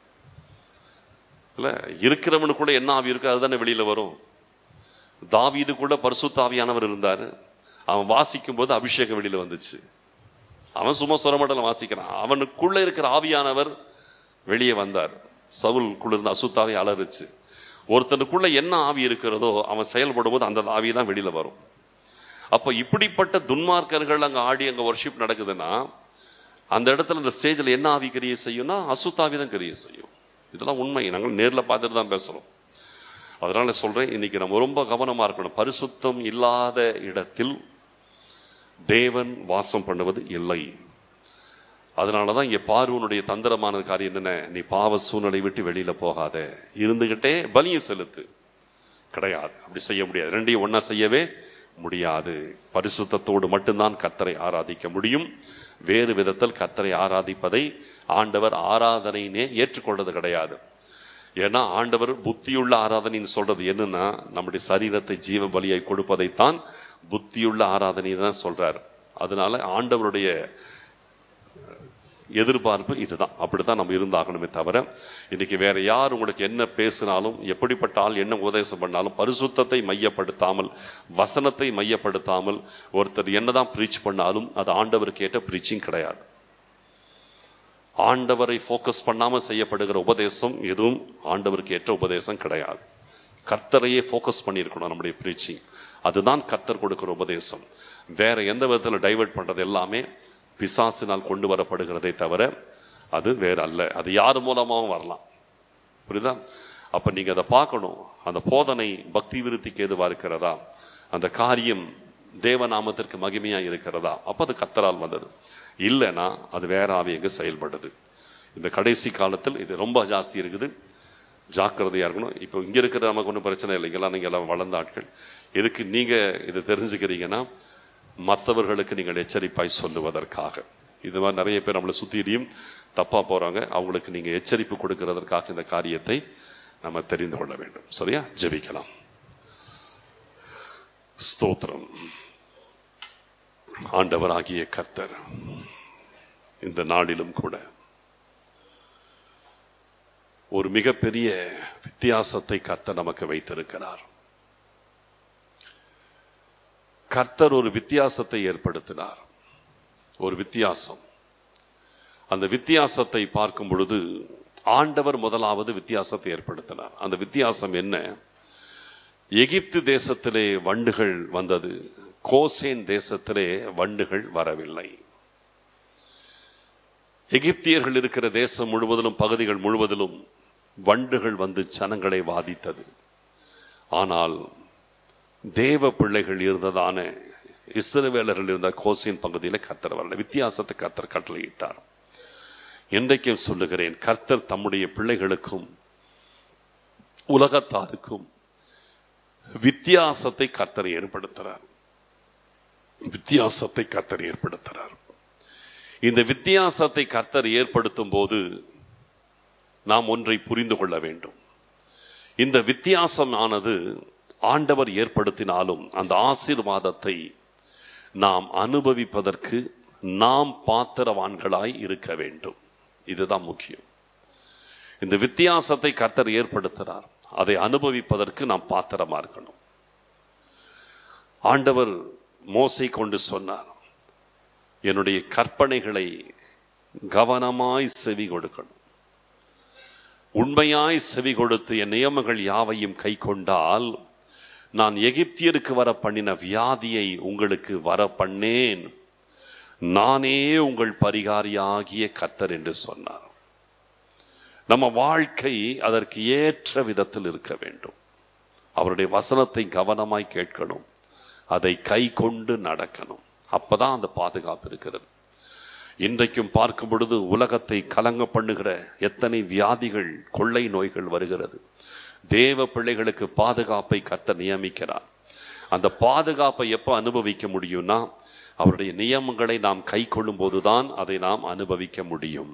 இல்ல இருக்கிறவனுக்குள்ள என்ன ஆவி இருக்கு அதுதானே வெளியில வரும் தாவீது கூட பரிசுத்த ஆவியானவர் இருந்தாரு அவன் வாசிக்கும் போது அபிஷேகம் வெளியில வந்துச்சு அவன் சும்மா சுரமண்டலம் வாசிக்கிறான் அவனுக்குள்ள இருக்கிற ஆவியானவர் வெளியே வந்தார் சவுல்குள்ள இருந்த அசுத்தாவை அலறுச்சு ஒருத்தனுக்குள்ள என்ன ஆவி இருக்கிறதோ அவன் செயல்படும் போது அந்த ஆவி தான் வெளியில வரும் அப்ப இப்படிப்பட்ட துன்மார்க்கர்கள் அங்க ஆடி அங்க ஒர்ஷிப் நடக்குதுன்னா அந்த இடத்துல இந்த ஸ்டேஜ்ல என்ன ஆவி கிரியை செய்யும்னா அசுத்தாவி தான் கிரியை செய்யும் இதெல்லாம் உண்மை நாங்கள் நேர்ல பார்த்துட்டு தான் பேசுறோம் அதனால சொல்றேன் இன்னைக்கு நம்ம ரொம்ப கவனமா இருக்கணும் பரிசுத்தம் இல்லாத இடத்தில் தேவன் வாசம் பண்ணுவது இல்லை அதனாலதான் இங்க பார்வனுடைய தந்திரமான காரியம் என்ன நீ பாவ சூழ்நிலை விட்டு வெளியில போகாத இருந்துகிட்டே பலியை செலுத்து கிடையாது அப்படி செய்ய முடியாது ரெண்டையும் ஒன்னா செய்யவே முடியாது பரிசுத்தத்தோடு மட்டும்தான் கத்தரை ஆராதிக்க முடியும் வேறு விதத்தில் கத்தரை ஆராதிப்பதை ஆண்டவர் ஆராதனைனே ஏற்றுக்கொண்டது கிடையாது ஏன்னா ஆண்டவர் புத்தியுள்ள ஆராதனைன்னு சொல்றது என்னன்னா நம்முடைய சரீரத்தை ஜீவ பலியை கொடுப்பதைத்தான் புத்தியுள்ள ஆராதனை தான் சொல்றாரு அதனால ஆண்டவருடைய எதிர்பார்ப்பு இதுதான் அப்படித்தான் நம்ம இருந்தாகணுமே தவிர இன்னைக்கு வேற யார் உங்களுக்கு என்ன பேசினாலும் எப்படிப்பட்ட ஆள் என்ன உபதேசம் பண்ணாலும் பரிசுத்தத்தை மையப்படுத்தாமல் வசனத்தை மையப்படுத்தாமல் ஒருத்தர் என்னதான் ப்ரீச் பண்ணாலும் அது ஆண்டவருக்கு ஏற்ற ப்ரீச்சிங் கிடையாது ஆண்டவரை ஃபோக்கஸ் பண்ணாம செய்யப்படுகிற உபதேசம் எதுவும் ஆண்டவருக்கு ஏற்ற உபதேசம் கிடையாது கர்த்தரையே ஃபோக்கஸ் பண்ணியிருக்கணும் நம்முடைய ப்ரீச்சிங் அதுதான் கர்த்தர் கொடுக்கிற உபதேசம் வேற எந்த விதத்தில் டைவர்ட் பண்றது எல்லாமே பிசாசினால் கொண்டு வரப்படுகிறதே தவிர அது வேற அல்ல அது யார் மூலமாகவும் வரலாம் புரியுதா அப்ப நீங்க அதை பார்க்கணும் அந்த போதனை பக்தி விருத்திக்கு எதுவா இருக்கிறதா அந்த காரியம் தேவநாமத்திற்கு மகிமையா இருக்கிறதா அப்ப அது கத்தரால் வந்தது இல்லைன்னா அது வேற ஆவியங்க செயல்படுது இந்த கடைசி காலத்தில் இது ரொம்ப ஜாஸ்தி இருக்குது ஜாக்கிரதையா இருக்கணும் இப்போ இங்க இருக்கிற நமக்கு ஒன்றும் பிரச்சனை இல்லை இங்கெல்லாம் நீங்க எல்லாம் வளர்ந்த ஆட்கள் எதுக்கு நீங்க இதை தெரிஞ்சுக்கிறீங்கன்னா மற்றவர்களுக்கு நீங்கள் எச்சரிப்பாய் சொல்லுவதற்காக இது மாதிரி நிறைய பேர் நம்மளை சுத்தியும் தப்பா போறாங்க அவங்களுக்கு நீங்க எச்சரிப்பு கொடுக்கிறதற்காக இந்த காரியத்தை நம்ம தெரிந்து கொள்ள வேண்டும் சரியா ஜெபிக்கலாம் ஸ்தோத்திரம் ஆண்டவராகிய கர்த்தர் இந்த நாளிலும் கூட ஒரு மிகப்பெரிய வித்தியாசத்தை கர்த்தர் நமக்கு வைத்திருக்கிறார் கர்த்தர் ஒரு வித்தியாசத்தை ஏற்படுத்தினார் ஒரு வித்தியாசம் அந்த வித்தியாசத்தை பார்க்கும் பொழுது ஆண்டவர் முதலாவது வித்தியாசத்தை ஏற்படுத்தினார் அந்த வித்தியாசம் என்ன எகிப்து தேசத்திலே வண்டுகள் வந்தது கோசேன் தேசத்திலே வண்டுகள் வரவில்லை எகிப்தியர்கள் இருக்கிற தேசம் முழுவதிலும் பகுதிகள் முழுவதிலும் வண்டுகள் வந்து ஜனங்களை வாதித்தது ஆனால் தேவ பிள்ளைகள் இருந்ததான இஸ்ரவேலர்கள் இருந்த கோசின் பகுதியில் கர்த்தர் வரல வித்தியாசத்தை கர்த்தர் கட்டளையிட்டார் என்றைக்கும் சொல்லுகிறேன் கர்த்தர் தம்முடைய பிள்ளைகளுக்கும் உலகத்தாருக்கும் வித்தியாசத்தை கர்த்தர் ஏற்படுத்துறார் வித்தியாசத்தை கர்த்தர் ஏற்படுத்துறார் இந்த வித்தியாசத்தை கர்த்தர் ஏற்படுத்தும் போது நாம் ஒன்றை புரிந்து கொள்ள வேண்டும் இந்த வித்தியாசம் ஆனது ஆண்டவர் ஏற்படுத்தினாலும் அந்த ஆசீர்வாதத்தை நாம் அனுபவிப்பதற்கு நாம் பாத்திரவான்களாய் இருக்க வேண்டும் இதுதான் முக்கியம் இந்த வித்தியாசத்தை கர்த்தர் ஏற்படுத்துகிறார் அதை அனுபவிப்பதற்கு நாம் பாத்திரமா இருக்கணும் ஆண்டவர் மோசை கொண்டு சொன்னார் என்னுடைய கற்பனைகளை கவனமாய் செவி கொடுக்கணும் உண்மையாய் செவி கொடுத்து என் நியமங்கள் யாவையும் கை கொண்டால் நான் எகிப்தியருக்கு வர பண்ணின வியாதியை உங்களுக்கு வர பண்ணேன் நானே உங்கள் பரிகாரியாகிய கர்த்தர் என்று சொன்னார் நம்ம வாழ்க்கை அதற்கு ஏற்ற விதத்தில் இருக்க வேண்டும் அவருடைய வசனத்தை கவனமாய் கேட்கணும் அதை கை கொண்டு நடக்கணும் அப்பதான் அந்த பாதுகாப்பு இருக்கிறது இன்றைக்கும் பார்க்கும் பொழுது உலகத்தை கலங்க பண்ணுகிற எத்தனை வியாதிகள் கொள்ளை நோய்கள் வருகிறது தேவ பிள்ளைகளுக்கு பாதுகாப்பை கர்த்தர் நியமிக்கிறார் அந்த பாதுகாப்பை எப்ப அனுபவிக்க முடியும்னா அவருடைய நியமங்களை நாம் கை கொள்ளும் போதுதான் அதை நாம் அனுபவிக்க முடியும்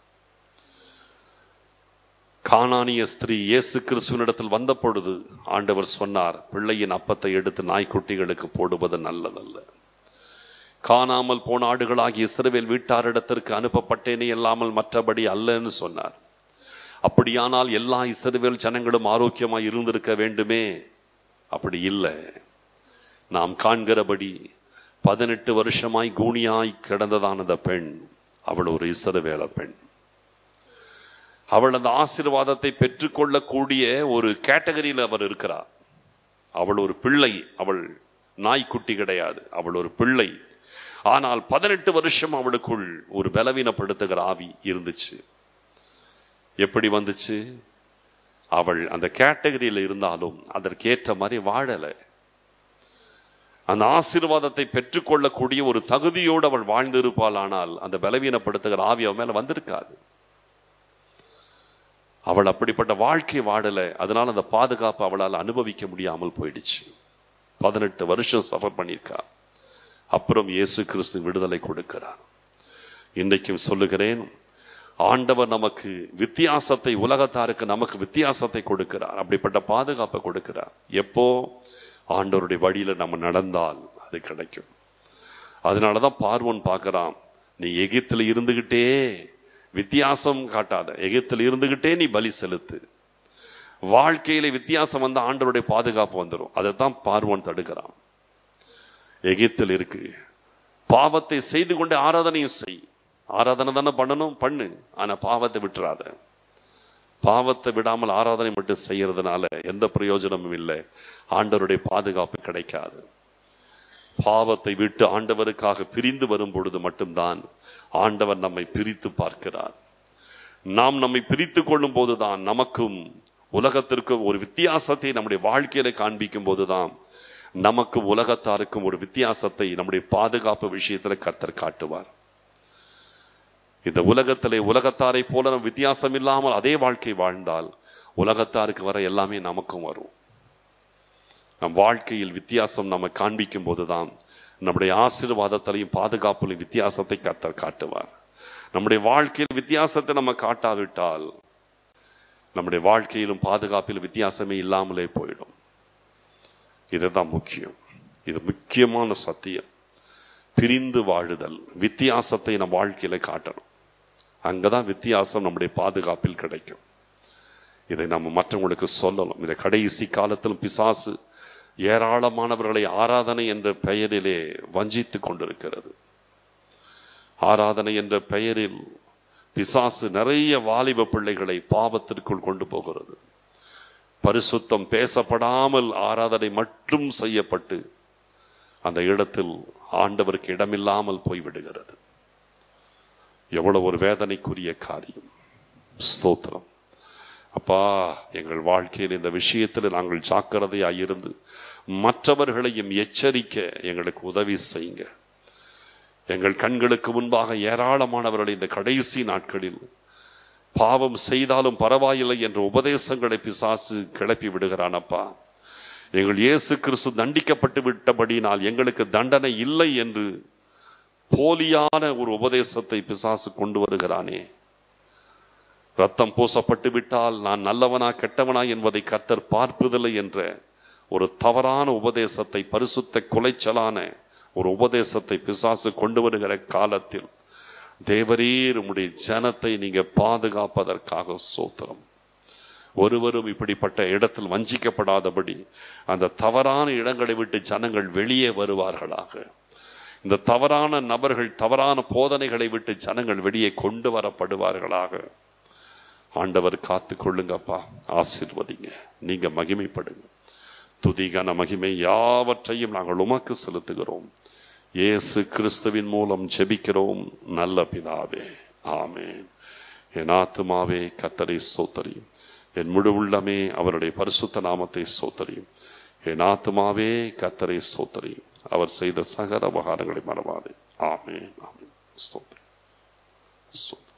கானானிய ஸ்திரீ இயேசு கிறிஸ்துவனிடத்தில் வந்த பொழுது ஆண்டவர் சொன்னார் பிள்ளையின் அப்பத்தை எடுத்து நாய்க்குட்டிகளுக்கு போடுவது நல்லதல்ல காணாமல் போன ஆடுகளாகி இஸ்ரவேல் வீட்டாரிடத்திற்கு அனுப்பப்பட்டேனே இல்லாமல் மற்றபடி அல்லன்னு சொன்னார் அப்படியானால் எல்லா இஸ்ரவேல் ஜனங்களும் ஆரோக்கியமாய் இருந்திருக்க வேண்டுமே அப்படி இல்லை நாம் காண்கிறபடி பதினெட்டு வருஷமாய் கூனியாய் கிடந்ததான அந்த பெண் அவள் ஒரு இஸ்ரவேல பெண் அவள் அந்த ஆசீர்வாதத்தை பெற்றுக்கொள்ளக்கூடிய ஒரு கேட்டகரியில் அவர் இருக்கிறார் அவள் ஒரு பிள்ளை அவள் நாய்க்குட்டி கிடையாது அவள் ஒரு பிள்ளை ஆனால் பதினெட்டு வருஷம் அவளுக்குள் ஒரு பலவீனப்படுத்துகிற ஆவி இருந்துச்சு எப்படி வந்துச்சு அவள் அந்த கேட்டகரியில் இருந்தாலும் அதற்கேற்ற மாதிரி வாழலை அந்த ஆசீர்வாதத்தை பெற்றுக்கொள்ளக்கூடிய ஒரு தகுதியோடு அவள் வாழ்ந்திருப்பாள் ஆனால் அந்த பலவீனப்படுத்துகிற ஆவி அவன் மேல வந்திருக்காது அவள் அப்படிப்பட்ட வாழ்க்கை வாழல அதனால அந்த பாதுகாப்பு அவளால் அனுபவிக்க முடியாமல் போயிடுச்சு பதினெட்டு வருஷம் சஃபர் பண்ணியிருக்கா அப்புறம் இயேசு கிறிஸ்து விடுதலை கொடுக்கிறார் இன்றைக்கும் சொல்லுகிறேன் ஆண்டவர் நமக்கு வித்தியாசத்தை உலகத்தாருக்கு நமக்கு வித்தியாசத்தை கொடுக்கிறார் அப்படிப்பட்ட பாதுகாப்பை கொடுக்கிறார் எப்போ ஆண்டவருடைய வழியில நம்ம நடந்தால் அது கிடைக்கும் அதனாலதான் பார்வன் பார்க்கறான் நீ எகிப்துல இருந்துகிட்டே வித்தியாசம் காட்டாத எகிப்துல இருந்துகிட்டே நீ பலி செலுத்து வாழ்க்கையில வித்தியாசம் வந்த ஆண்டவருடைய பாதுகாப்பு வந்துடும் அதைத்தான் பார்வன் தடுக்கிறான் எகிப்தில் இருக்கு பாவத்தை செய்து கொண்டு ஆராதனையும் செய் ஆராதனை தானே பண்ணணும் பண்ணு ஆனா பாவத்தை விட்டுறாத பாவத்தை விடாமல் ஆராதனை மட்டும் செய்யறதுனால எந்த பிரயோஜனமும் இல்லை ஆண்டவருடைய பாதுகாப்பு கிடைக்காது பாவத்தை விட்டு ஆண்டவருக்காக பிரிந்து வரும் பொழுது மட்டும்தான் ஆண்டவர் நம்மை பிரித்து பார்க்கிறார் நாம் நம்மை பிரித்து கொள்ளும் போதுதான் நமக்கும் உலகத்திற்கும் ஒரு வித்தியாசத்தை நம்முடைய வாழ்க்கையில காண்பிக்கும் போதுதான் நமக்கும் உலகத்தாருக்கும் ஒரு வித்தியாசத்தை நம்முடைய பாதுகாப்பு விஷயத்துல கர்த்தர் காட்டுவார் இந்த உலகத்திலே உலகத்தாரை போல நம்ம வித்தியாசம் இல்லாமல் அதே வாழ்க்கை வாழ்ந்தால் உலகத்தாருக்கு வர எல்லாமே நமக்கும் வரும் நம் வாழ்க்கையில் வித்தியாசம் நம்ம காண்பிக்கும் போதுதான் நம்முடைய ஆசீர்வாதத்திலையும் பாதுகாப்பிலையும் வித்தியாசத்தை கர்த்தர் காட்டுவார் நம்முடைய வாழ்க்கையில் வித்தியாசத்தை நம்ம காட்டாவிட்டால் நம்முடைய வாழ்க்கையிலும் பாதுகாப்பிலும் வித்தியாசமே இல்லாமலே போயிடும் இதுதான் முக்கியம் இது முக்கியமான சத்தியம் பிரிந்து வாழுதல் வித்தியாசத்தை நம் வாழ்க்கையில காட்டணும் அங்கதான் வித்தியாசம் நம்முடைய பாதுகாப்பில் கிடைக்கும் இதை நம்ம மற்றவங்களுக்கு சொல்லணும் இந்த கடைசி காலத்திலும் பிசாசு ஏராளமானவர்களை ஆராதனை என்ற பெயரிலே வஞ்சித்துக் கொண்டிருக்கிறது ஆராதனை என்ற பெயரில் பிசாசு நிறைய வாலிப பிள்ளைகளை பாவத்திற்குள் கொண்டு போகிறது பரிசுத்தம் பேசப்படாமல் ஆராதனை மட்டும் செய்யப்பட்டு அந்த இடத்தில் ஆண்டவருக்கு இடமில்லாமல் போய்விடுகிறது எவ்வளவு ஒரு வேதனைக்குரிய காரியம் ஸ்தோத்திரம் அப்பா எங்கள் வாழ்க்கையில் இந்த விஷயத்தில் நாங்கள் ஜாக்கிரதையாய் இருந்து மற்றவர்களையும் எச்சரிக்க எங்களுக்கு உதவி செய்யுங்க எங்கள் கண்களுக்கு முன்பாக ஏராளமானவர்களை இந்த கடைசி நாட்களில் பாவம் செய்தாலும் பரவாயில்லை என்ற உபதேசங்களை பிசாசு கிளப்பி விடுகிறானப்பா எங்கள் இயேசு கிறிஸ்து தண்டிக்கப்பட்டு விட்டபடினால் எங்களுக்கு தண்டனை இல்லை என்று போலியான ஒரு உபதேசத்தை பிசாசு கொண்டு வருகிறானே ரத்தம் பூசப்பட்டு விட்டால் நான் நல்லவனா கெட்டவனா என்பதை கர்த்தர் பார்ப்பதில்லை என்ற ஒரு தவறான உபதேசத்தை பரிசுத்த குலைச்சலான ஒரு உபதேசத்தை பிசாசு கொண்டு வருகிற காலத்தில் தேவரீர் உம்முடைய ஜனத்தை நீங்க பாதுகாப்பதற்காக சோத்திரம் ஒருவரும் இப்படிப்பட்ட இடத்தில் வஞ்சிக்கப்படாதபடி அந்த தவறான இடங்களை விட்டு ஜனங்கள் வெளியே வருவார்களாக இந்த தவறான நபர்கள் தவறான போதனைகளை விட்டு ஜனங்கள் வெளியே கொண்டு வரப்படுவார்களாக ஆண்டவர் காத்து கொள்ளுங்கப்பா ஆசிர்வதிங்க நீங்க மகிமைப்படுங்க துதிகான மகிமை யாவற்றையும் நாங்கள் உமக்கு செலுத்துகிறோம் இயேசு கிறிஸ்துவின் மூலம் ஜெபிக்கிறோம் நல்ல பிதாவே ஆமேன் என் ஆத்துமாவே கத்தரை சோத்தரியும் என் முழு உள்ளமே அவருடைய பரிசுத்த நாமத்தை சோத்தரியும் என் ஆத்துமாவே கத்தரை சோத்தரியும் அவர் செய்த சகல உபகாரங்களை மறவாதே ஆமேன் ஆமேன் ஸ்தோத்திரம் ஸ்தோத்திரம்